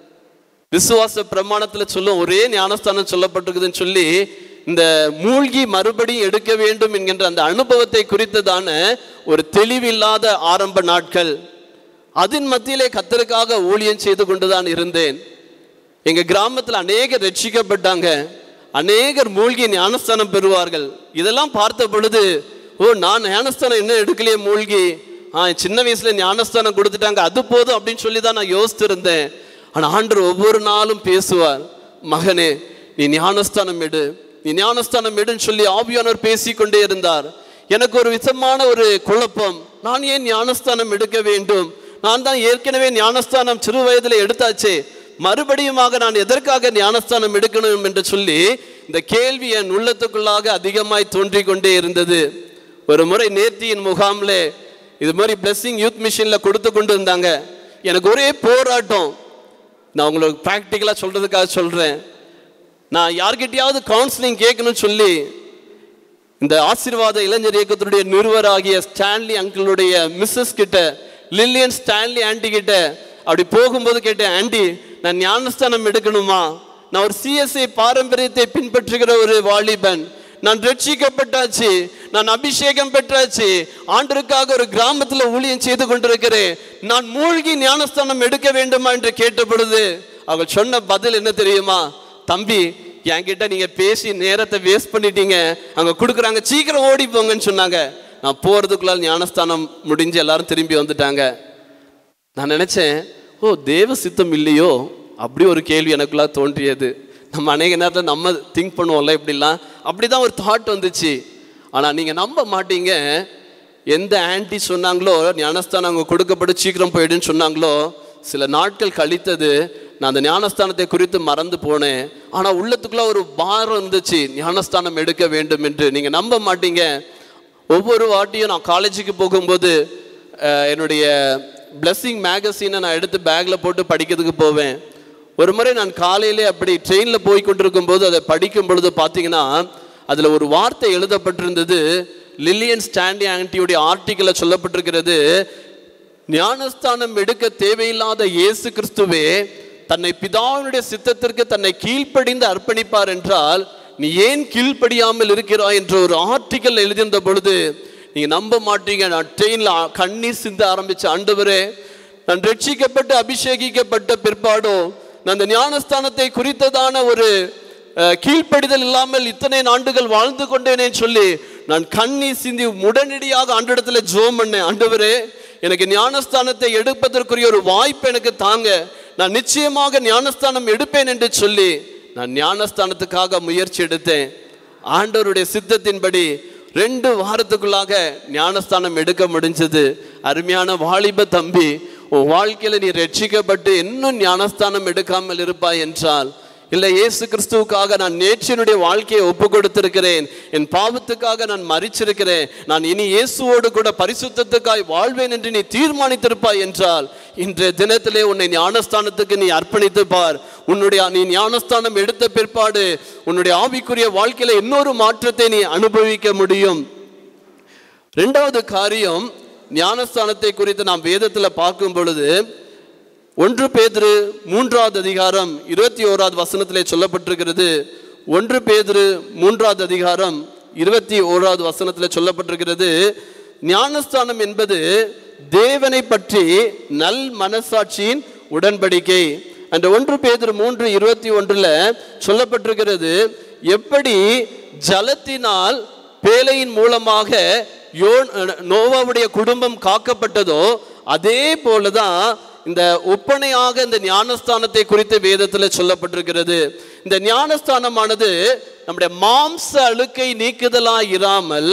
விசுவாச பிரமாணத்தில் சொல்லும் ஒரே ஞானஸ்தானம் சொல்லப்பட்டிருக்குதுன்னு சொல்லி இந்த மூழ்கி மறுபடியும் எடுக்க வேண்டும் என்கின்ற அந்த அனுபவத்தை குறித்ததான ஒரு தெளிவில்லாத ஆரம்ப நாட்கள் அதன் மத்தியிலே கத்தருக்காக ஊழியம் செய்து கொண்டுதான் இருந்தேன் எங்க கிராமத்தில் அநேகர் ரட்சிக்கப்பட்டாங்க அநேகர் மூழ்கி ஞானஸ்தானம் பெறுவார்கள் இதெல்லாம் பார்த்த பொழுது ஓ நான் ஞானஸ்தானம் என்ன எடுக்கலையே மூழ்கி ஆ சின்ன வயசுல ஞானஸ்தானம் கொடுத்துட்டாங்க அது போதும் அப்படின்னு சொல்லி தான் நான் யோசித்திருந்தேன் ஆனா ஆண்டவர் ஒவ்வொரு நாளும் பேசுவார் மகனே நீ ஞானஸ்தானம் எடு நீ ஞானஸ்தானம் எடுன்னு சொல்லி ஆவியானவர் பேசிக்கொண்டே இருந்தார் எனக்கு ஒரு விதமான ஒரு குழப்பம் நான் ஏன் ஞானஸ்தானம் எடுக்க வேண்டும் நான் தான் ஏற்கனவே ஞானஸ்தானம் சிறு வயதில் எடுத்தாச்சே மறுபடியுமாக நான் எதற்காக ஞானஸ்தானம் எடுக்கணும் என்று சொல்லி இந்த கேள்வி என் உள்ளத்துக்குள்ளாக அதிகமாய் தோன்றிக் கொண்டே இருந்தது ஒரு முறை நேர்த்தியின் முகாம்ல இது மாதிரி பிளஸ்ஸிங் யூத் மிஷின்ல கொடுத்து கொண்டு இருந்தாங்க எனக்கு ஒரே போராட்டம் நான் உங்களுக்கு ப்ராக்டிக்கலாக சொல்கிறதுக்காக சொல்கிறேன் நான் யார்கிட்டயாவது கவுன்சிலிங் கேட்கணும்னு சொல்லி இந்த ஆசீர்வாத இளைஞர் இயக்கத்தினுடைய நிறுவராகிய ஸ்டான்லி அங்கிளுடைய மிஸ்ஸஸ் கிட்ட லில்லியன் ஸ்டான்லி ஆண்டி கிட்ட அப்படி போகும்போது கேட்டேன் ஆண்டி நான் ஞானஸ்தானம் எடுக்கணுமா நான் ஒரு சிஎஸ்ஐ பாரம்பரியத்தை பின்பற்றுகிற ஒரு வாலிபன் நான் ரட்சிக்கப்பட்டாச்சு நான் அபிஷேகம் பெற்றாச்சு ஆண்டருக்காக ஒரு கிராமத்தில் ஊழியம் செய்து கொண்டிருக்கிறேன் நான் மூழ்கி ஞானஸ்தானம் எடுக்க வேண்டுமா என்று கேட்ட பொழுது அவள் சொன்ன பதில் என்ன தெரியுமா தம்பி என்கிட்ட நீங்க பேசி நேரத்தை வேஸ்ட் பண்ணிட்டீங்க அங்க கொடுக்குறாங்க சீக்கிரம் ஓடி போங்கன்னு சொன்னாங்க நான் போறதுக்குள்ள ஞானஸ்தானம் முடிஞ்சு எல்லாரும் திரும்பி வந்துட்டாங்க நான் நினைச்சேன் ஓ தேவ சித்தம் இல்லையோ அப்படி ஒரு கேள்வி எனக்குள்ள தோன்றியது நம்ம அநேக நேரத்தில் நம்ம திங்க் பண்ணுவோம்ல இப்படிலாம் அப்படிதான் ஒரு தாட் வந்துச்சு ஆனால் நீங்கள் நம்ப மாட்டீங்க எந்த ஆன்ட்டி சொன்னாங்களோ ஞானஸ்தானம் அவங்க கொடுக்கப்பட்டு சீக்கிரம் போயிடுன்னு சொன்னாங்களோ சில நாட்கள் கழித்தது நான் அந்த ஞானஸ்தானத்தை குறித்து மறந்து போனேன் ஆனால் உள்ளத்துக்குள்ள ஒரு பாரம் இருந்துச்சு ஞானஸ்தானம் எடுக்க வேண்டும் என்று நீங்கள் நம்ப மாட்டீங்க ஒவ்வொரு வாட்டியும் நான் காலேஜுக்கு போகும்போது அஹ், என்னுடைய பிளஸ்ஸிங் மேகசீனை நான் எடுத்து பேக்கில் போட்டு படிக்கிறதுக்கு போவேன் ஒரு முறை நான் காலையிலே அப்படி ட்ரெயினில் போய் கொண்டிருக்கும் போது அதை படிக்கும் பொழுது பார்த்தீங்கன்னா அதில் ஒரு வார்த்தை எழுதப்பட்டிருந்தது லில்லியன் ஸ்டாண்டி ஆன்ட்டியுடைய ஆர்டிக்கிளில் சொல்லப்பட்டிருக்கிறது ஞானஸ்தானம் எடுக்க தேவையில்லாத இயேசு கிறிஸ்துவே தன்னை பிதாவினுடைய சித்தத்திற்கு தன்னை கீழ்ப்படிந்து அர்ப்பணிப்பார் என்றால் நீ ஏன் கீழ்ப்படியாமல் இருக்கிறாய் என்ற ஒரு ஆர்டிக்கல் எழுதியிருந்த பொழுது நீங்க நம்ப மாட்டீங்க நான் ட்ரெயின்ல கண்ணீர் சிந்த ஆரம்பிச்ச ஆண்டவரே நான் ரட்சிக்கப்பட்டு அபிஷேகிக்கப்பட்ட பிற்பாடோ நான் அந்த ஞானஸ்தானத்தை குறித்ததான ஒரு அஹ், கீழ்ப்படிதல் இல்லாமல் இத்தனை ஆண்டுகள் வாழ்ந்து கொண்டேனே சொல்லி நான் கண்ணீர் சிந்தி உடனடியாக ஆண்டிடத்துல ஜோம் பண்ணேன் ஆண்டவரே எனக்கு ஞானஸ்தானத்தை எடுப்பதற்குரிய ஒரு வாய்ப்பு எனக்கு தாங்க நான் நிச்சயமாக ஞானஸ்தானம் எடுப்பேன் என்று சொல்லி நான் ஞானஸ்தானத்துக்காக முயற்சி எடுத்தேன் ஆண்டவருடைய சித்தத்தின்படி ரெண்டு வாரத்துக்குள்ளாக ஞானஸ்தானம் எடுக்க முடிஞ்சது அருமையான வாலிப தம்பி உன் வாழ்க்கையில நீ ரட்சிக்கப்பட்டு இன்னும் ஞானஸ்தானம் எடுக்காமல் இருப்பாய் என்றால் இல்லை இயேசு கிறிஸ்துவுக்காக நான் நேற்றினுடைய வாழ்க்கையை ஒப்பு கொடுத்திருக்கிறேன் என் பாவத்துக்காக நான் மறிச்சிருக்கிறேன் நான் இனி இயேசுவோடு கூட பரிசுத்தத்துக்காய் வாழ்வேன் என்று நீ தீர்மானித்திருப்பாய் என்றால் இன்றைய தினத்திலே உன்னை ஞானஸ்தானத்துக்கு நீ அர்ப்பணித்து பார் உன்னுடைய நீ ஞானஸ்தானம் எடுத்த பிற்பாடு உன்னுடைய ஆவிக்குரிய வாழ்க்கையில இன்னொரு மாற்றத்தை நீ அனுபவிக்க முடியும் ரெண்டாவது காரியம் ஞானஸ்தானத்தை குறித்து நாம் வேதத்தில் பார்க்கும் பொழுது ஒன்று பேதுரு மூன்றாவது அதிகாரம் இருபத்தி ஓராவது வசனத்திலே சொல்லப்பட்டிருக்கிறது ஒன்று பேதுரு மூன்றாவது அதிகாரம் இருபத்தி ஓராவது வசனத்திலே சொல்லப்பட்டிருக்கிறது ஞானஸ்தானம் என்பது தேவனை பற்றி நல் மனசாட்சியின் உடன்படிக்கை அந்த ஒன்று பேதுரு மூன்று இருபத்தி ஒன்றுல சொல்லப்பட்டிருக்கிறது எப்படி ஜலத்தினால் பேழையின் மூலமாக யோன் நோவாவுடைய குடும்பம் காக்கப்பட்டதோ அதே போலதான் இந்த ஒப்பனையாக இந்த ஞானஸ்தானத்தை குறித்து வேதத்தில் சொல்லப்பட்டிருக்கிறது இந்த ஞானஸ்தானமானது நம்முடைய மாம்ச அழுக்கை நீக்குதலாய் இராமல்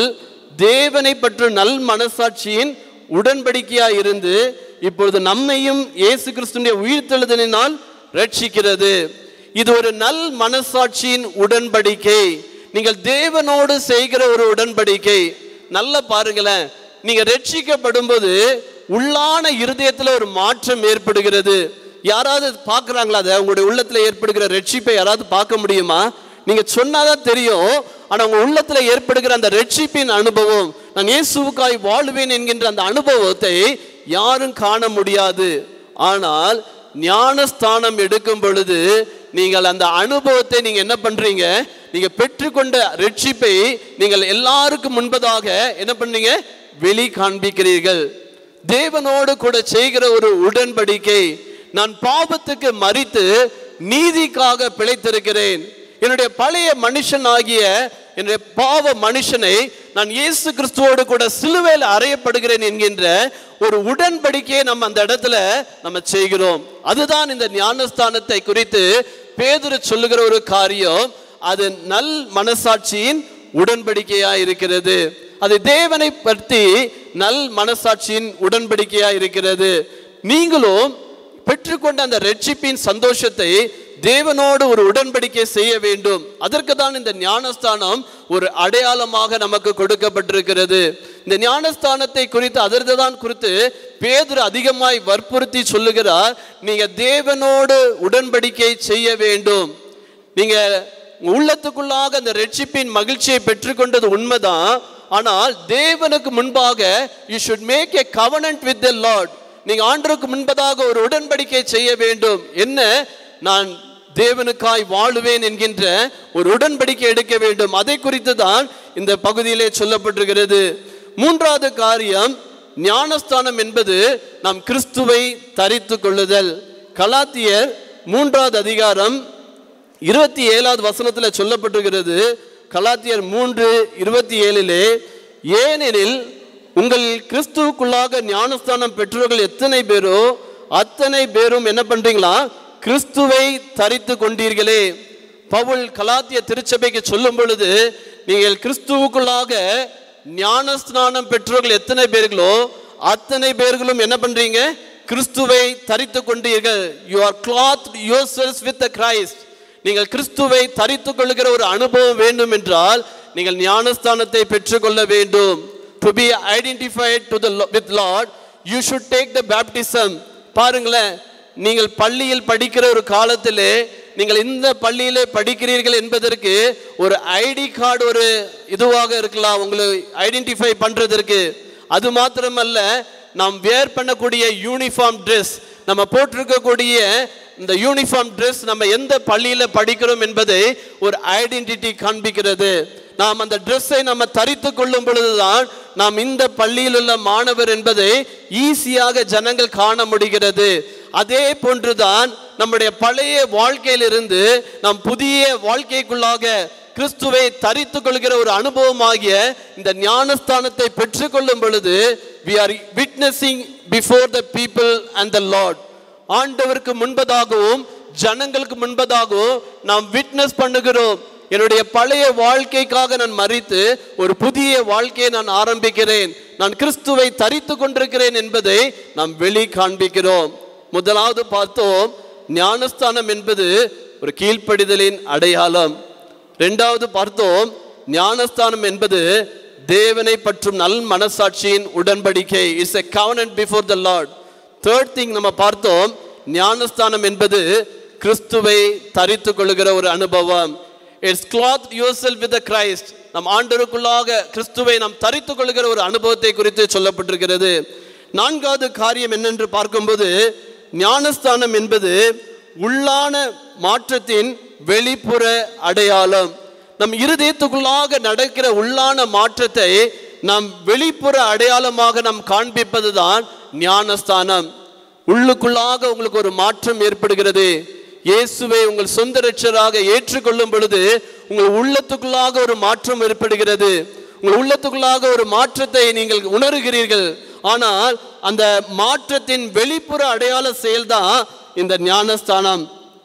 தேவனை பற்று நல் மனசாட்சியின் உடன்படிக்கையாய் இருந்து இப்பொழுது நம்மையும் இயேசு கிறிஸ்துடைய உயிர்த்தெழுதலினால் ரட்சிக்கிறது இது ஒரு நல் மனசாட்சியின் உடன்படிக்கை நீங்கள் தேவனோடு செய்கிற ஒரு உடன்படிக்கை நல்லா பாருங்களேன் நீங்க ரட்சிக்கப்படும் போது உள்ளான இருதயத்துல ஒரு மாற்றம் ஏற்படுகிறது யாராவது பார்க்கறாங்களா அதை உங்களுடைய உள்ளத்துல ஏற்படுகிற ரட்சிப்பை யாராவது பார்க்க முடியுமா நீங்க சொன்னாதான் தெரியும் ஆனா உங்க உள்ளத்துல ஏற்படுகிற அந்த ரட்சிப்பின் அனுபவம் நான் இயேசுவுக்காய் வாழ்வேன் என்கின்ற அந்த அனுபவத்தை யாரும் காண முடியாது ஆனால் ஞானஸ்தானம் எடுக்கும் பொழுது நீங்கள் அந்த அனுபவத்தை நீங்க என்ன பண்றீங்க நீங்க பெற்றுக்கொண்ட ரட்சிப்பை நீங்கள் எல்லாருக்கும் முன்பதாக என்ன பண்ணீங்க வெளி காண்பிக்கிறீர்கள் தேவனோடு கூட செய்கிற ஒரு உடன்படிக்கை நான் பாவத்துக்கு மறித்து நீதிக்காக பிழைத்திருக்கிறேன் என்னுடைய பழைய மனுஷன் ஆகிய என்னுடைய பாவ மனுஷனை நான் இயேசு கிறிஸ்துவோடு கூட சிலுவையில் அறையப்படுகிறேன் என்கின்ற ஒரு உடன்படிக்கையை நம்ம அந்த இடத்துல நம்ம செய்கிறோம் அதுதான் இந்த ஞானஸ்தானத்தை குறித்து பேதுரு சொல்லுகிற ஒரு காரியம் அது நல் மனசாட்சியின் உடன்படிக்கையா இருக்கிறது அது தேவனை பற்றி நல் மனசாட்சியின் உடன்படிக்கையா இருக்கிறது நீங்களும் பெற்றுக்கொண்ட அந்த ரட்சிப்பின் சந்தோஷத்தை தேவனோடு ஒரு உடன்படிக்கை செய்ய வேண்டும் அதற்கு தான் இந்த ஞானஸ்தானம் ஒரு அடையாளமாக நமக்கு கொடுக்கப்பட்டிருக்கிறது இந்த ஞானஸ்தானத்தை குறித்து அதற்கு தான் குறித்து பேதுரு அதிகமாய் வற்புறுத்தி சொல்லுகிறார் நீங்க தேவனோடு உடன்படிக்கை செய்ய வேண்டும் நீங்க உங்க உள்ளத்துக்குள்ளாக அந்த ரட்சிப்பின் மகிழ்ச்சியை பெற்றுக்கொண்டது உண்மைதான் ஆனால் தேவனுக்கு முன்பாக you should make a covenant with the Lord நீங்க ஆண்டருக்கு முன்பதாக ஒரு உடன்படிக்கை செய்ய வேண்டும் என்ன நான் தேவனுக்காய் வாழுவேன் என்கின்ற ஒரு உடன்படிக்கை எடுக்க வேண்டும் அதை குறித்து தான் இந்த பகுதியிலே சொல்லப்பட்டிருக்கிறது மூன்றாவது காரியம் ஞானஸ்தானம் என்பது நாம் கிறிஸ்துவை தரித்து கொள்ளுதல் கலாத்தியர் மூன்றாவது அதிகாரம் இருபத்தி ஏழாவது வசனத்தில் சொல்லப்பட்டிருக்கிறது கலாத்தியர் மூன்று இருபத்தி ஏழிலே ஏனெனில் உங்கள் கிறிஸ்துவுக்குள்ளாக ஞானஸ்தானம் பெற்றவர்கள் எத்தனை பேரோ அத்தனை பேரும் என்ன பண்றீங்களா கிறிஸ்துவை தரித்து கொண்டீர்களே பவுல் கலாத்திய திருச்சபைக்கு சொல்லும் பொழுது நீங்கள் கிறிஸ்துவுக்குள்ளாக ஞானஸ்நானம் பெற்றவர்கள் எத்தனை பேர்களோ அத்தனை பேர்களும் என்ன பண்றீங்க கிறிஸ்துவை தரித்து கொண்டீர்கள் you are clothe yourselves with Christ நீங்கள் கிறிஸ்துவை தரித்து கொள்ளுகிற ஒரு அனுபவம் வேண்டும் என்றால் நீங்கள் ஞானஸ்தானத்தை பெற்றுக்கொள்ள வேண்டும் to be identified to the with Lord you should take the baptism பாருங்களேன் நீங்கள் பள்ளியில் படிக்கிற ஒரு காலத்திலே நீங்கள் இந்த பள்ளியிலே படிக்கிறீர்கள் என்பதற்கு ஒரு ஐடி கார்டு ஒரு இதுவாக இருக்கலாம் உங்களை ஐடென்டிஃபை பண்றதற்கு அது மாத்திரமல்ல நாம் வேர் பண்ணக்கூடிய யூனிஃபார்ம் ட்ரெஸ் நம்ம போட்டிருக்கக்கூடிய இந்த யூனிஃபார்ம் ட்ரெஸ் நம்ம எந்த பள்ளியில படிக்கிறோம் என்பதை ஒரு ஐடென்டிட்டி காண்பிக்கிறது நாம் அந்த ட்ரெஸ்ஸை நம்ம தரித்து கொள்ளும் பொழுதுதான் நாம் இந்த பள்ளியில் உள்ள மாணவர் என்பதை ஈஸியாக ஜனங்கள் காண முடிகிறது அதே போன்றுதான் நம்முடைய பழைய வாழ்க்கையிலிருந்து நாம் புதிய வாழ்க்கைக்குள்ளாக கிறிஸ்துவை தரித்து கொள்கிற ஒரு அனுபவமாகிய இந்த ஞானஸ்தானத்தை பெற்றுக்கொள்ளும் பொழுது we are witnessing before the people and the lord ஆண்டவருக்கு முன்பதாகவும் ஜனங்களுக்கு முன்பதாகவும் நாம் விட்னஸ் பண்ணுகிறோம் என்னுடைய பழைய வாழ்க்கைக்காக நான் மறித்து ஒரு புதிய வாழ்க்கையை நான் ஆரம்பிக்கிறேன் நான் கிறிஸ்துவை தரித்து கொண்டிருக்கிறேன் என்பதை நாம் வெளி காண்பிக்கிறோம் முதலாவது பார்த்தோம் ஞானஸ்தானம் என்பது ஒரு கீழ்ப்படிதலின் அடையாளம் ரெண்டாவது பார்த்தோம் ஞானஸ்தானம் என்பது தேவனை பற்றும் நல் மனசாட்சியின் உடன்படிக்கை is a covenant before the Lord third thing நம்ம பார்த்தோம் ஞானஸ்தானம் என்பது கிறிஸ்துவை தரித்து கொள்ளுகிற ஒரு அனுபவம் it's clothe yourself with Christ நம் ஆண்டருக்குள்ளாக கிறிஸ்துவை நாம் தரித்து கொள்ளுகிற ஒரு அனுபவத்தை குறித்து சொல்லப்பட்டிருக்கிறது நான்காவது காரியம் என்னென்று பார்க்கும்போது ஞானஸ்தானம் என்பது உள்ளான மாற்றத்தின் வெளிப்புற அடையாளம் நம் இருதயத்துக்குள்ளாக நடக்கிற உள்ளான மாற்றத்தை நாம் வெளிப்புற அடையாளமாக நாம் காண்பிப்பதுதான் ஞானஸ்தானம் உள்ளுக்குள்ளாக உங்களுக்கு ஒரு மாற்றம் ஏற்படுகிறது இயேசுவை உங்கள் சொந்த ரட்சராக ஏற்றுக்கொள்ளும் பொழுது உங்கள் உள்ளத்துக்குள்ளாக ஒரு மாற்றம் ஏற்படுகிறது உங்கள் உள்ளத்துக்குள்ளாக ஒரு மாற்றத்தை நீங்கள் உணர்கிறீர்கள் ஆனால் அந்த மாற்றத்தின் வெளிப்புற அடையாள செயல்தான் இந்த ஞானஸ்தானம்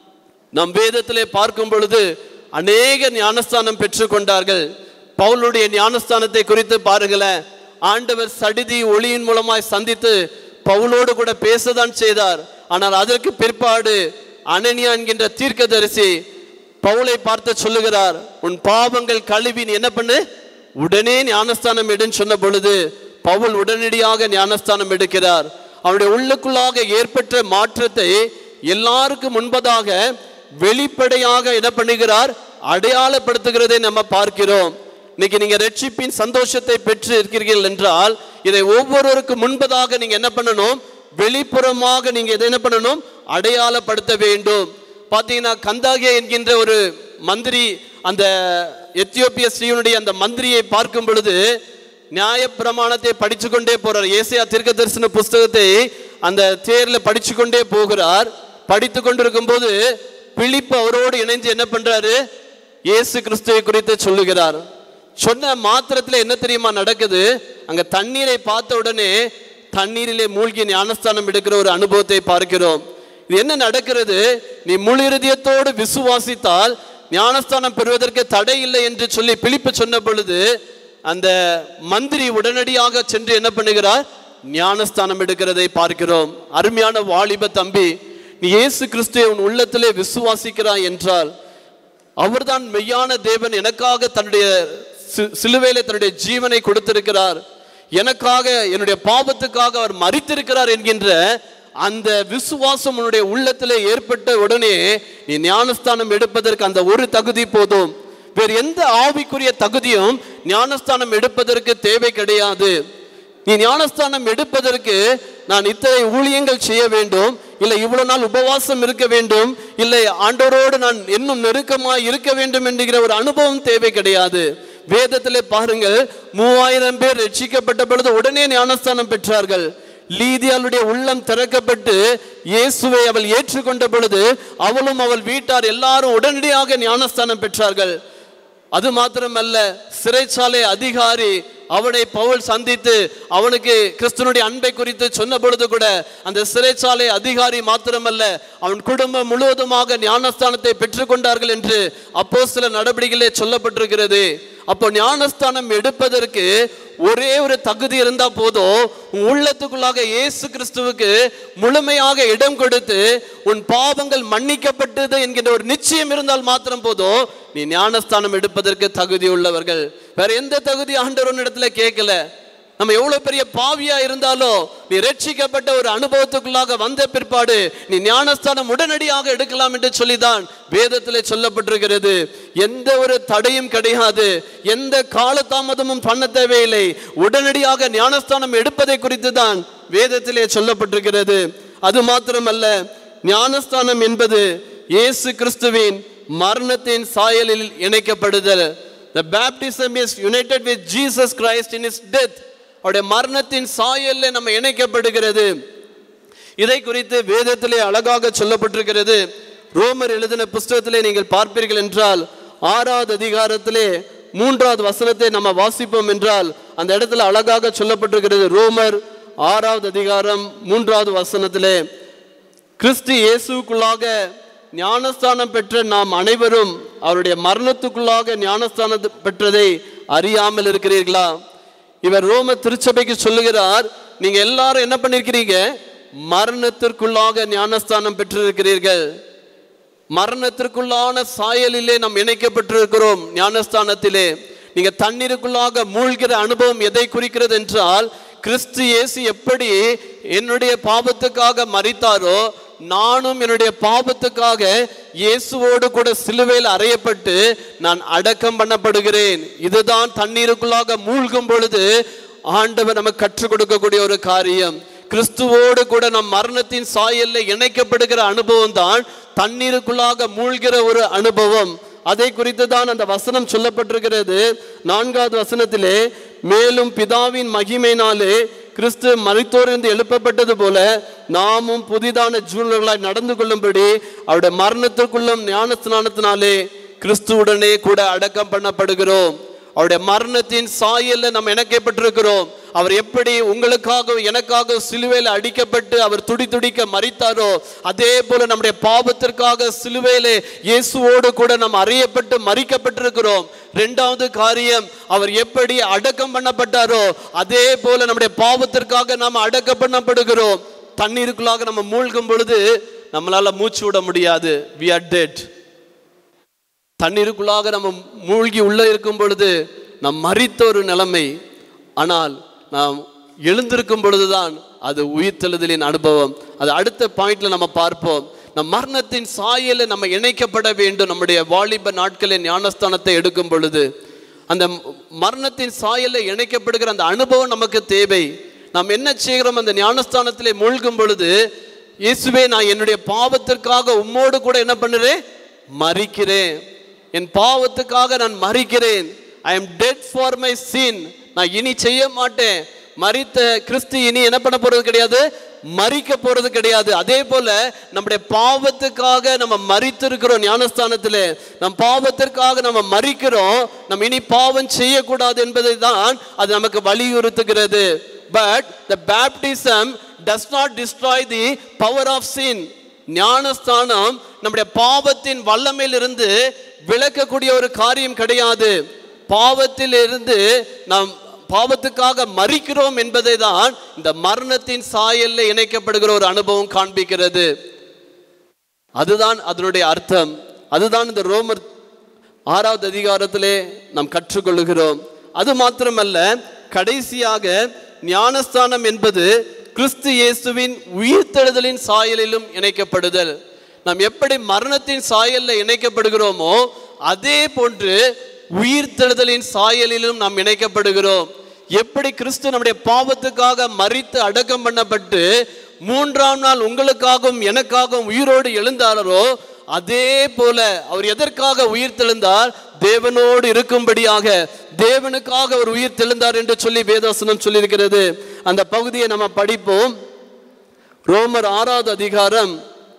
நம் வேதத்திலே பார்க்கும் பொழுது அநேக ஞானஸ்தானம் பெற்றுக்கொண்டார்கள் பவுலுடைய ஞானஸ்தானத்தை குறித்து பாருங்களேன் ஆண்டவர் சடிதி ஒளியின் மூலமாய் சந்தித்து பவுலோடு கூட பேசதான் செய்தார் ஆனால் அதற்கு பிற்பாடு அனனியா என்கின்ற தீர்க்கதரிசி பவுலை பார்த்து சொல்லுகிறார் உன் பாவங்கள் கழுவி நீ என்ன பண்ணு உடனே ஞானஸ்தானம் எடுன்னு சொன்ன பொழுது பவுல் உடனடியாக ஞானஸ்தானம் எடுக்கிறார் அவனுடைய உள்ளுக்குள்ளாக ஏற்பட்ட மாற்றத்தை எல்லாருக்கும் முன்பதாக வெளிப்படையாக என்ன பண்ணுகிறார் அடையாளப்படுத்துகிறதை நம்ம பார்க்கிறோம் இன்னைக்கு நீங்க ரட்சிப்பின் சந்தோஷத்தை பெற்று இருக்கிறீர்கள் என்றால் இதை ஒவ்வொருவருக்கும் முன்பதாக நீங்க என்ன பண்ணணும் வெளிப்புறமாக நீங்க இதை என்ன பண்ணணும் அடையாளப்படுத்த வேண்டும் பார்த்தீங்கன்னா கந்தாகே என்கின்ற ஒரு மந்திரி அந்த எத்தியோப்பிய ஸ்ரீனுடைய அந்த மந்திரியை பார்க்கும் பொழுது நியாயப்பிரமாணத்தை படிச்சு கொண்டே போறார் ஏசியா தீர்க்க தரிசன புஸ்தகத்தை அந்த தேர்ல படிச்சு கொண்டே போகிறார் படித்து கொண்டிருக்கும் போது பிலிப்பு அவரோடு இணைஞ்சு என்ன பண்றாரு இயேசு கிறிஸ்துவை குறித்து சொல்லுகிறார் சொன்ன மாத்திரத்துல என்ன தெரியுமா நடக்குது அங்க தண்ணீரை பார்த்த உடனே தண்ணீரிலே மூழ்கி ஞானஸ்தானம் எடுக்கிற ஒரு அனுபவத்தை பார்க்கிறோம் இது என்ன நடக்கிறது நீ முழு இருதயத்தோடு விசுவாசித்தால் ஞானஸ்தானம் பெறுவதற்கு தடை இல்லை என்று சொல்லி பிலிப்பு சொன்ன பொழுது அந்த மந்திரி உடனடியாக சென்று என்ன பண்ணுகிறார் ஞானஸ்தானம் எடுக்கிறதை பார்க்கிறோம் அருமையான வாலிப தம்பி நீ இயேசு கிறிஸ்துவை உன் உள்ளத்திலே விசுவாசிக்கிறாய் என்றால் அவர்தான் மெய்யான தேவன் எனக்காக தன்னுடைய சி- சிலுவையிலே தன்னுடைய ஜீவனை கொடுத்திருக்கிறார் எனக்காக என்னுடைய பாவத்துக்காக அவர் மறித்திருக்கிறார் என்கின்ற அந்த விசுவாசம் உன்னுடைய உள்ளத்திலே ஏற்பட்ட உடனே நீ ஞானஸ்தானம் எடுப்பதற்கு அந்த ஒரு தகுதி போதும் வேறு எந்த ஆவிக்குரிய தகுதியும் ஞானஸ்தானம் எடுப்பதற்கு தேவை கிடையாது நீ ஞானஸ்தானம் எடுப்பதற்கு நான் இத்தனை ஊழியங்கள் செய்ய வேண்டும் இல்லை இவ்வளவு நாள் உபவாசம் இருக்க வேண்டும் இல்லை ஆண்டவரோடு நான் இன்னும் நெருக்கமாய் இருக்க வேண்டும் என்கிற ஒரு அனுபவம் தேவை கிடையாது வேதத்திலே பாருங்கள் மூவாயிரம் பேர் ரட்சிக்கப்பட்ட பொழுது உடனே ஞானஸ்தானம் பெற்றார்கள் லீதியாளுடைய உள்ளம் திறக்கப்பட்டு இயேசுவை அவள் ஏற்றுக்கொண்ட பொழுது அவளும் அவள் வீட்டார் எல்லாரும் உடனடியாக ஞானஸ்தானம் பெற்றார்கள் அது மாத்திரமல்ல சிறைச்சாலை அதிகாரி அவனை பவுல் சந்தித்து அவனுக்கு கிறிஸ்துவனுடைய அன்பை குறித்து சொன்ன பொழுது கூட அந்த சிறைச்சாலை அதிகாரி மாத்திரமல்ல அவன் குடும்பம் முழுவதுமாக ஞானஸ்தானத்தை பெற்றுக்கொண்டார்கள் என்று அப்போ சில நடவடிக்கைகளே சொல்லப்பட்டிருக்கிறது அப்போ ஞானஸ்தானம் எடுப்பதற்கு ஒரே ஒரு தகுதி இருந்தா போதும் உன் உள்ளத்துக்குள்ளாக இயேசு கிறிஸ்துவுக்கு முழுமையாக இடம் கொடுத்து உன் பாவங்கள் மன்னிக்கப்பட்டது என்கின்ற ஒரு நிச்சயம் இருந்தால் மாத்திரம் போதும் நீ ஞானஸ்தானம் எடுப்பதற்கு தகுதி உள்ளவர்கள் வேற எந்த தகுதி ஆண்டவர் இடத்துல கேட்கல நம்ம எவ்வளவு பெரிய பாவியா இருந்தாலும் நீ ரட்சிக்கப்பட்ட ஒரு அனுபவத்துக்குள்ளாக வந்த பிற்பாடு நீ ஞானஸ்தானம் உடனடியாக எடுக்கலாம் என்று சொல்லிதான் வேதத்திலே சொல்லப்பட்டிருக்கிறது எந்த ஒரு தடையும் கிடையாது எந்த காலதாமதமும் பண்ண தேவையில்லை உடனடியாக ஞானஸ்தானம் எடுப்பதை குறித்து தான் வேதத்திலே சொல்லப்பட்டிருக்கிறது அது மாத்திரமல்ல ஞானஸ்தானம் என்பது இயேசு கிறிஸ்துவின் மரணத்தின் சாயலில் இணைக்கப்படுதல் The baptism is united with Jesus Christ in his death. அவருடைய மரணத்தின் சாயல்ல நம்ம இணைக்கப்படுகிறது இதை குறித்து வேதத்திலே அழகாக சொல்லப்பட்டிருக்கிறது ரோமர் எழுதின புஸ்தகத்திலே நீங்கள் பார்ப்பீர்கள் என்றால் ஆறாவது அதிகாரத்திலே மூன்றாவது வசனத்தை நம்ம வாசிப்போம் என்றால் அந்த இடத்துல அழகாக சொல்லப்பட்டிருக்கிறது ரோமர் ஆறாவது அதிகாரம் மூன்றாவது வசனத்திலே கிறிஸ்து இயேசுக்குள்ளாக ஞானஸ்தானம் பெற்ற நாம் அனைவரும் அவருடைய மரணத்துக்குள்ளாக ஞானஸ்தானம் பெற்றதை அறியாமல் இருக்கிறீர்களா இவர் ரோம திருச்சபைக்கு சொல்லுகிறார் நீங்க எல்லாரும் என்ன பண்ணிருக்கிறீங்க மரணத்திற்குள்ளாக ஞானஸ்தானம் பெற்றிருக்கிறீர்கள் மரணத்திற்குள்ளான சாயலிலே நாம் இணைக்கப்பட்டிருக்கிறோம் ஞானஸ்தானத்திலே நீங்க தண்ணீருக்குள்ளாக மூழ்கிற அனுபவம் எதை குறிக்கிறது என்றால் கிறிஸ்து இயேசு எப்படி என்னுடைய பாவத்துக்காக மரித்தாரோ நானும் என்னுடைய பாவத்துக்காக இயேசுவோடு கூட சிலுவையில் அறையப்பட்டு நான் அடக்கம் பண்ணப்படுகிறேன் இதுதான் தண்ணீருக்குள்ளாக மூழ்கும் பொழுது ஆண்டவர் நமக்கு கற்றுக் கொடுக்கக்கூடிய ஒரு காரியம் கிறிஸ்துவோடு கூட நம் மரணத்தின் சாயல்ல இணைக்கப்படுகிற அனுபவம் தான் தண்ணீருக்குள்ளாக மூழ்கிற ஒரு அனுபவம் அதை குறித்து தான் அந்த வசனம் சொல்லப்பட்டிருக்கிறது நான்காவது வசனத்திலே மேலும் பிதாவின் மகிமையினாலே கிறிஸ்து மரித்தோரிருந்து எழுப்பப்பட்டது போல நாமும் புதிதான ஜூனியர்களாய் நடந்து கொள்ளும்படி அவருடைய மரணத்திற்குள்ளும் ஞான ஸ்நானத்தினாலே கிறிஸ்துவுடனே கூட அடக்கம் பண்ணப்படுகிறோம் அவருடைய மரணத்தின் சாயல்ல நம்ம இணைக்கப்பட்டிருக்கிறோம் அவர் எப்படி உங்களுக்காக எனக்காக சிலுவையில் அடிக்கப்பட்டு அவர் துடி துடிக்க மறித்தாரோ அதே போல நம்முடைய பாவத்திற்காக சிலுவையிலே இயேசுவோடு கூட நாம் அறியப்பட்டு மறிக்கப்பட்டிருக்கிறோம் ரெண்டாவது காரியம் அவர் எப்படி அடக்கம் பண்ணப்பட்டாரோ அதே போல நம்முடைய பாவத்திற்காக நாம் அடக்கம் பண்ணப்படுகிறோம் தண்ணீருக்குள்ளாக நம்ம மூழ்கும் பொழுது நம்மளால மூச்சு விட முடியாது வி ஆர் டெட் தண்ணீருக்குள்ளாக நம்ம மூழ்கி உள்ளே இருக்கும் பொழுது நாம் மறித்த ஒரு நிலைமை ஆனால் நாம் எழுந்திருக்கும் பொழுதுதான் அது உயிர்த்தெழுதலின் அனுபவம் அது அடுத்த பாயிண்ட்ல நம்ம பார்ப்போம் நம் மரணத்தின் சாயல நம்ம இணைக்கப்பட வேண்டும் நம்முடைய வாலிப நாட்களின் ஞானஸ்தானத்தை எடுக்கும் பொழுது அந்த மரணத்தின் சாயல்ல இணைக்கப்படுகிற அந்த அனுபவம் நமக்கு தேவை நாம் என்ன செய்கிறோம் அந்த ஞானஸ்தானத்திலே மூழ்கும் பொழுது இயேசுவே நான் என்னுடைய பாவத்திற்காக உம்மோடு கூட என்ன பண்ணுறேன் மறிக்கிறேன் என் பாவத்துக்காக நான் மறிக்கிறேன் I am dead for my sin நான் இனி செய்ய மாட்டேன் மறித்த கிறிஸ்து இனி என்ன பண்ண போறது கிடையாது மறிக்க போறது கிடையாது அதே போல நம்முடைய பாவத்துக்காக நம்ம மறித்திருக்கிறோம் ஞானஸ்தானத்திலே நம் பாவத்திற்காக நம்ம மறிக்கிறோம் நம்ம இனி பாவம் செய்யக்கூடாது என்பதை தான் அது நமக்கு வலியுறுத்துகிறது but the baptism does not destroy the power of sin ஞானஸ்தானம் நம்முடைய பாவத்தின் வல்லமையிலிருந்து விளக்கக்கூடிய ஒரு காரியம் கிடையாது பாவத்தில் இருந்து நாம் பாவத்துக்காக மறிக்கிறோம் என்பதை தான் இந்த மரணத்தின் சாயல்ல இணைக்கப்படுகிற ஒரு அனுபவம் காண்பிக்கிறது அதுதான் அதனுடைய அர்த்தம் அதுதான் இந்த ரோமர் ஆறாவது அதிகாரத்திலே நாம் கற்றுக்கொள்கிறோம் அது மாத்திரமல்ல கடைசியாக ஞானஸ்தானம் என்பது கிறிஸ்து இயேசுவின் உயிர்த்தெழுதலின் சாயலிலும் இணைக்கப்படுதல் நாம் எப்படி மரணத்தின் சாயல்ல இணைக்கப்படுகிறோமோ அதே போன்று உயிர்த்தெழுதலின் சாயலிலும் நாம் இணைக்கப்படுகிறோம் எப்படி கிறிஸ்து நம்முடைய பாவத்துக்காக மறித்து அடக்கம் பண்ணப்பட்டு மூன்றாம் நாள் உங்களுக்காகவும் எனக்காகவும் உயிரோடு எழுந்தாரோ அதே போல அவர் எதற்காக உயிர் தெழுந்தார் தேவனோடு இருக்கும்படியாக தேவனுக்காக அவர் உயிர் தெழுந்தார் என்று சொல்லி வேதாசனம் சொல்லியிருக்கிறது அந்த பகுதியை நம்ம படிப்போம் ரோமர் ஆறாவது அதிகாரம்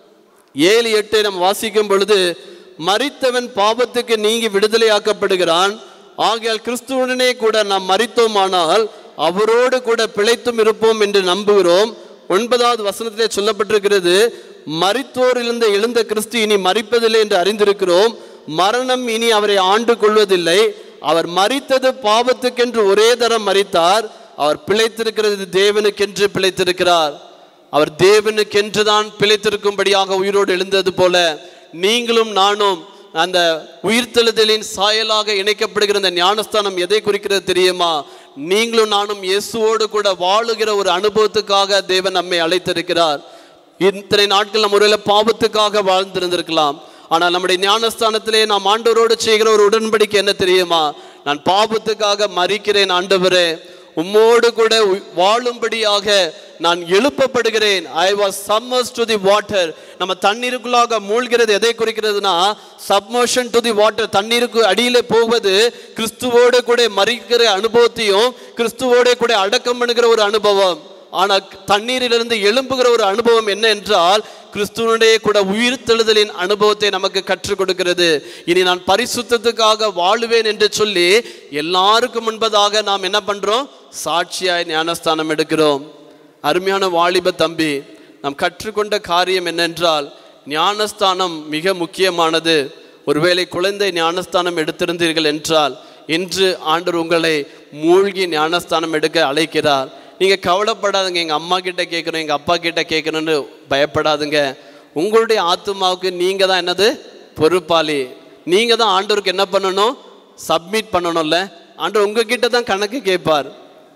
ஏழு எட்டை நம்ம வாசிக்கும் பொழுது மரித்தவன் பாவத்துக்கு நீங்கி விடுதலையாக்கப்படுகிறான் ஆகையால் கிறிஸ்துவனுடனே கூட நாம் மரித்தோமானால் அவரோடு கூட பிழைத்தும் இருப்போம் என்று நம்புகிறோம் ஒன்பதாவது வசனத்திலே சொல்லப்பட்டிருக்கிறது மரித்தோரிலிருந்து எழுந்த கிறிஸ்து இனி மரிப்பதில்லை என்று அறிந்திருக்கிறோம் மரணம் இனி அவரை ஆண்டு கொள்வதில்லை அவர் மரித்தது பாவத்துக்கென்று ஒரே தரம் மரித்தார் அவர் பிழைத்திருக்கிறது தேவனுக்கென்று பிழைத்திருக்கிறார் அவர் தேவனுக்கென்று தான் பிழைத்திருக்கும்படியாக உயிரோடு எழுந்தது போல நீங்களும் நானும் அந்த உயிர்த்தெழுதலின் சாயலாக இணைக்கப்படுகிற இந்த ஞானஸ்தானம் எதை குறிக்கிறது தெரியுமா நீங்களும் நானும் இயேசுவோடு கூட வாழுகிற ஒரு அனுபவத்துக்காக தேவன் நம்மை அழைத்திருக்கிறார் இத்தனை நாட்கள் நம்ம ஒருவேளை பாவத்துக்காக வாழ்ந்திருந்திருக்கலாம் ஆனால் நம்முடைய ஞானஸ்தானத்திலே நாம் ஆண்டவரோடு செய்கிற ஒரு உடன்படிக்கை என்ன தெரியுமா நான் பாவத்துக்காக மறிக்கிறேன் ஆண்டவரே உம்மோடு கூட உ- வாழும்படியாக நான் எழுப்பப்படுகிறேன் I was submersed to the water நம்ம தண்ணீருக்குள்ளாக மூழ்கிறது எதை குறிக்கிறதுனா சப்மோஷன் டு தி வாட்டர் தண்ணீருக்கு அடியிலே போவது கிறிஸ்துவோடு கூட மறிக்கிற அனுபவத்தையும் கிறிஸ்துவோடு கூட அடக்கம் பண்ணுகிற ஒரு அனுபவம் ஆனால் தண்ணீரிலிருந்து எழும்புகிற ஒரு அனுபவம் என்ன என்றால் கிறிஸ்துவனுடைய கூட உயிர்த்தெழுதலின் அனுபவத்தை நமக்கு கற்றுக் கொடுக்கிறது இனி நான் பரிசுத்தத்துக்காக வாழுவேன் என்று சொல்லி எல்லாருக்கும் முன்பதாக நாம் என்ன பண்றோம் சாட்சியாய் ஞானஸ்தானம் எடுக்கிறோம் அருமையான வாலிப தம்பி நாம் கற்றுக்கொண்ட காரியம் என்னென்றால் ஞானஸ்தானம் மிக முக்கியமானது ஒருவேளை குழந்தை ஞானஸ்தானம் எடுத்திருந்தீர்கள் என்றால் இன்று ஆண்டவர் உங்களை மூழ்கி ஞானஸ்தானம் எடுக்க அழைக்கிறார் நீங்க கவலைப்படாதுங்க எங்க அம்மா கிட்ட கேட்கணும் எங்க அப்பா கிட்ட கேட்கணும்னு பயப்படாதுங்க உங்களுடைய ஆத்துமாவுக்கு நீங்க தான் என்னது பொறுப்பாளி நீங்க தான் ஆண்டவருக்கு என்ன பண்ணணும் சப்மிட் பண்ணணும்ல ஆண்டவர் உங்ககிட்ட தான் கணக்கு கேட்பார்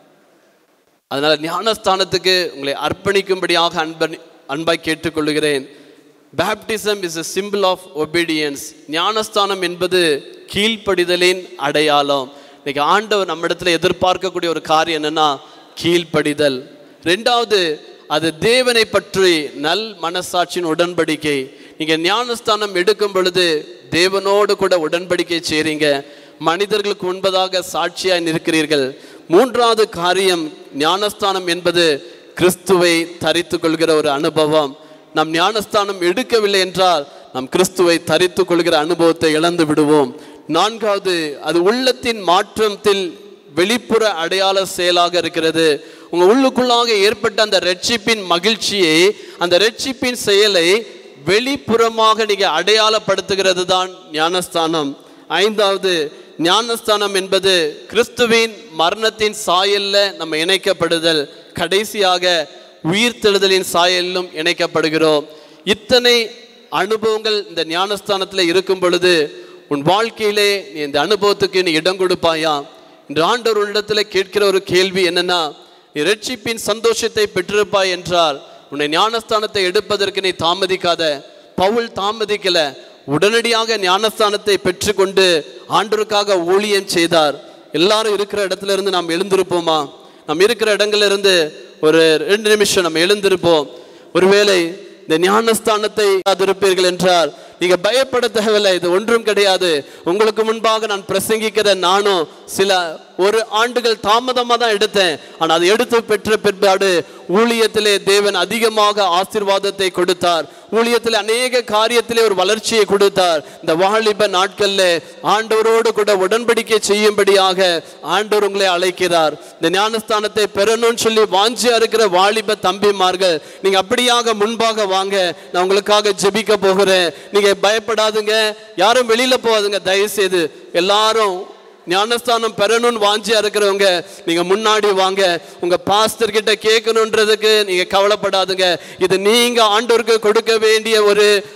அதனால ஞானஸ்தானத்துக்கு உங்களை அர்ப்பணிக்கும்படியாக அன்பன் அன்பாய் கேட்டுக்கொள்கிறேன் baptism is a symbol of obedience ஞானஸ்தானம் என்பது கீழ்ப்படிதலின் அடையாளம் இன்னைக்கு ஆண்டவர் நம்மிடத்துல எதிர்பார்க்கக்கூடிய ஒரு காரியம் என்னன்னா கீழ்ப்படிதல் ரெண்டாவது அது தேவனை பற்றி நல் மனசாட்சியின் உடன்படிக்கை நீங்க ஞானஸ்தானம் எடுக்கும் பொழுது தேவனோடு கூட உடன்படிக்கை செய்றீங்க மனிதர்களுக்கு முன்பதாக சாட்சியாய் நிற்கிறீர்கள் மூன்றாவது காரியம் ஞானஸ்தானம் என்பது கிறிஸ்துவை தரித்து கொள்கிற ஒரு அனுபவம் நாம் ஞானஸ்தானம் எடுக்கவில்லை என்றால் நாம் கிறிஸ்துவை தரித்து கொள்கிற அனுபவத்தை இழந்து விடுவோம் நான்காவது அது உள்ளத்தின் மாற்றத்தில் வெளிப்புற அடையாள செயலாக இருக்கிறது உங்க உள்ளுக்குள்ளாக ஏற்பட்ட அந்த ரட்சிப்பின் மகிழ்ச்சியை அந்த ரட்சிப்பின் செயலை வெளிப்புறமாக நீங்க அடையாளப்படுத்துகிறது தான் ஞானஸ்தானம் ஐந்தாவது ஞானஸ்தானம் என்பது கிறிஸ்துவின் மரணத்தின் சாயல்ல நம்ம இணைக்கப்படுதல் கடைசியாக உயிர்த்தெழுதலின் சாயலிலும் இணைக்கப்படுகிறோம் இத்தனை அனுபவங்கள் இந்த ஞானஸ்தானத்தில் இருக்கும் பொழுது உன் வாழ்க்கையிலே நீ இந்த அனுபவத்துக்கு நீ இடம் கொடுப்பாயா இன்று ஆண்டவர் உன்னிடத்தில் கேட்கிற ஒரு கேள்வி என்னன்னா நீ ரட்சிப்பின் சந்தோஷத்தை பெற்றிருப்பாய் என்றால் உன்னை ஞானஸ்தானத்தை எடுப்பதற்கு நீ தாமதிக்காத பவுல் தாமதிக்கல உடனடியாக ஞானஸ்தானத்தை பெற்றுக்கொண்டு ஆண்டவருக்காக ஊழியம் செய்தார் எல்லாரும் இருக்கிற இடத்துல இருந்து நாம் எழுந்திருப்போமா நாம் இருக்கிற இடங்கள்ல இருந்து ஒரு ரெண்டு நிமிஷம் நம்ம எழுந்திருப்போம் ஒருவேளை இந்த ஞானஸ்தானத்தை இருப்பீர்கள் என்றால் நீங்க பயப்பட தேவையில்லை இது ஒன்றும் கிடையாது உங்களுக்கு முன்பாக நான் பிரசங்கிக்கிற நானும் சில ஒரு ஆண்டுகள் தாமதமாக தான் எடுத்தேன் ஆனால் அதை எடுத்து பெற்ற பிற்பாடு ஊழியத்திலே தேவன் அதிகமாக ஆசீர்வாதத்தை கொடுத்தார் ஊழியத்தில் அநேக காரியத்திலே ஒரு வளர்ச்சியை கொடுத்தார் இந்த வாலிப நாட்கள்ல ஆண்டவரோடு கூட உடன்படிக்கை செய்யும்படியாக ஆண்டவர் உங்களை அழைக்கிறார் இந்த ஞானஸ்தானத்தை பெறணும்னு சொல்லி வாஞ்சியா இருக்கிற வாலிப தம்பிமார்கள் நீங்க அப்படியாக முன்பாக வாங்க நான் உங்களுக்காக ஜெபிக்க போகிறேன் நீங்க பயப்படாதுங்க யாரும் வெளியில போகாதுங்க தயவு செய்து எல்லாரும் ஞானஸ்தானம் பெறணும்னு வாஞ்சியா இருக்கிறவங்க நீங்க முன்னாடி வாங்க உங்க பாஸ்டர் கிட்ட கேட்கணுன்றதுக்கு நீங்க கவலைப்படாதுங்க இது நீங்க ஆண்டவருக்கு கொடுக்க வேண்டிய ஒரு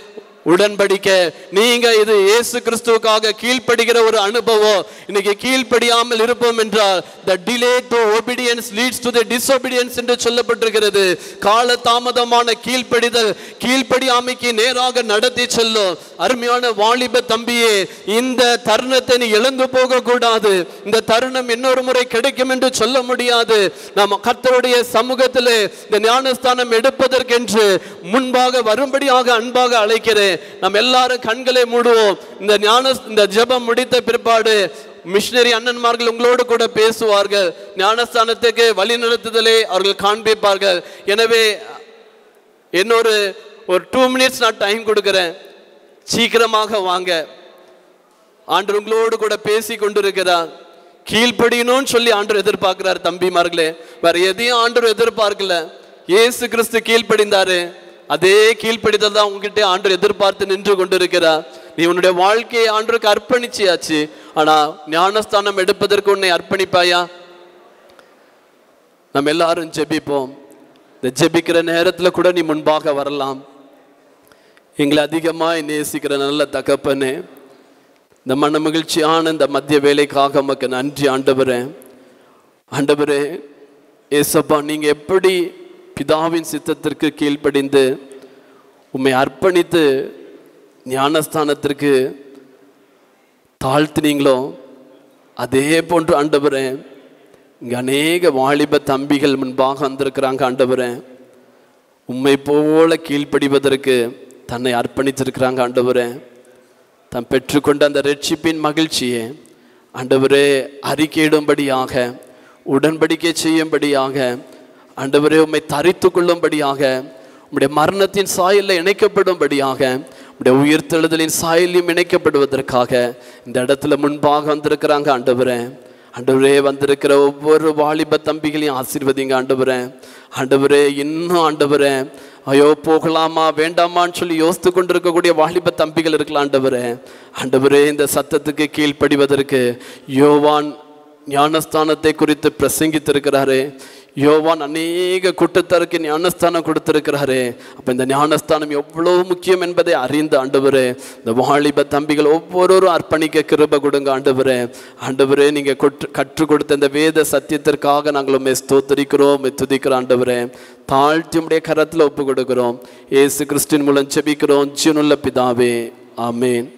உடன்படிக்கை நீங்க இது இயேசு கிறிஸ்துவுக்காக கீழ்ப்படுகிற ஒரு அனுபவம் இன்னைக்கு கீழ்ப்படியாமல் இருப்போம் என்றால் the delay to obedience leads to the disobedience என்று சொல்லப்பட்டிருக்கிறது கால தாமதமான கீழ்ப்படிதல் கீழ்ப்படியாமைக்கு நேராக நடத்தி செல்லும் அருமையான வாலிப தம்பியே இந்த தருணத்தை நீ இழந்து போக கூடாது இந்த தருணம் இன்னொரு முறை கிடைக்கும் என்று சொல்ல முடியாது நாம் கர்த்தருடைய சமூகத்திலே இந்த ஞானஸ்தானம் எடுப்பதற்கென்று முன்பாக வரும்படியாக அன்பாக அழைக்கிறேன் நாம் எல்லாரும் கண்களை மூடுவோம் இந்த ஞான இந்த ஜெபம் முடித்த பிற்பாடு மிஷினரி அண்ணன்மார்கள் உங்களோடு கூட பேசுவார்கள் ஞானஸ்தானத்துக்கு வழி நடத்துதலை அவர்கள் காண்பிப்பார்கள் எனவே இன்னொரு ஒரு டூ மினிட்ஸ் நான் டைம் கொடுக்கிறேன் சீக்கிரமாக வாங்க ஆண்டு உங்களோடு கூட பேசி கொண்டிருக்கிறார் கீழ்ப்படியணும்னு சொல்லி ஆண்டவர் எதிர்பார்க்கிறார் தம்பிமார்களே வேற எதையும் ஆண்டவர் எதிர்பார்க்கல இயேசு கிறிஸ்து கீழ்ப்படிந்தாரு அதே கீழ்ப்படிதல் தான் உங்ககிட்ட ஆண்டவர் எதிர்பார்த்து நின்று கொண்டிருக்கிறார் நீ உன்னுடைய வாழ்க்கையை ஆண்டவருக்கு அர்ப்பணிச்சியாச்சு ஆனா ஞானஸ்தானம் எடுப்பதற்கு உன்னை அர்ப்பணிப்பாயா நம்ம எல்லாரும் ஜெபிப்போம் இந்த ஜெபிக்கிற நேரத்துல கூட நீ முன்பாக வரலாம் எங்களை அதிகமாய் நேசிக்கிற நல்ல தகப்பனே இந்த மன மகிழ்ச்சியான இந்த மத்திய வேலைக்காக உமக்கு நன்றி ஆண்டவரே ஆண்டவரே ஏசப்பா நீங்க எப்படி பிதாவின் சித்தத்திற்கு கீழ்ப்படிந்து உம்மை அர்ப்பணித்து ஞானஸ்தானத்திற்கு தாழ்த்தினீங்களோ அதே போன்று ஆண்டவரே இங்க அநேக வாலிப தம்பிகள் முன்பாக வந்திருக்கிறாங்க ஆண்டவரே உம்மை போல கீழ்ப்படிவதற்கு தன்னை அர்ப்பணித்திருக்கிறாங்க ஆண்டவரே தாம் பெற்றுக்கொண்ட அந்த ரட்சிப்பின் மகிழ்ச்சியை ஆண்டவரே அறிக்கையிடும்படியாக உடன்படிக்கை செய்யும்படியாக ஆண்டவரே உம்மை தரித்து கொள்ளும்படியாக உம்முடைய மரணத்தின் சாயலில் இணைக்கப்படும்படியாக உம்முடைய உயிர்த்தெழுதலின் சாயலையும் இணைக்கப்படுவதற்காக இந்த இடத்துல முன்பாக வந்திருக்கிறாங்க ஆண்டவரே ஆண்டவரே வந்திருக்கிற ஒவ்வொரு வாலிப தம்பிகளையும் ஆசீர்வதிங்க ஆண்டவரே ஆண்டவரே இன்னும் ஆண்டவரே ஐயோ போகலாமா வேண்டாமான்னு சொல்லி யோசித்து கொண்டிருக்கக்கூடிய வாலிப தம்பிகள் இருக்கலாம் ஆண்டவரே ஆண்டவரே இந்த சத்தத்துக்கு கீழ்ப்படிவதற்கு யோவான் ஞானஸ்தானத்தை குறித்து பிரசங்கித்திருக்கிறாரே யோவான் அநேக கூட்டத்தாருக்கு ஞானஸ்தானம் கொடுத்திருக்கிறாரே அப்ப இந்த ஞானஸ்தானம் எவ்வளவு முக்கியம் என்பதை அறிந்து ஆண்டவரே இந்த வாலிப தம்பிகள் ஒவ்வொருவரும் அர்ப்பணிக்க கிருப கொடுங்க ஆண்டவரே ஆண்டவரே நீங்க கொற்று- கற்றுக் கொடுத்த இந்த வேத சத்தியத்திற்காக நாங்கள் உண்மை ஸ்தோத்தரிக்கிறோம் உம்மை துதிக்கிறோம் ஆண்டவரே தாழ்த்தி உம்முடைய கரத்துல ஒப்பு கொடுக்கிறோம் ஏசு கிறிஸ்டின் மூலம் செபிக்கிறோம் ஜீவனுள்ள பிதாவே ஆமென்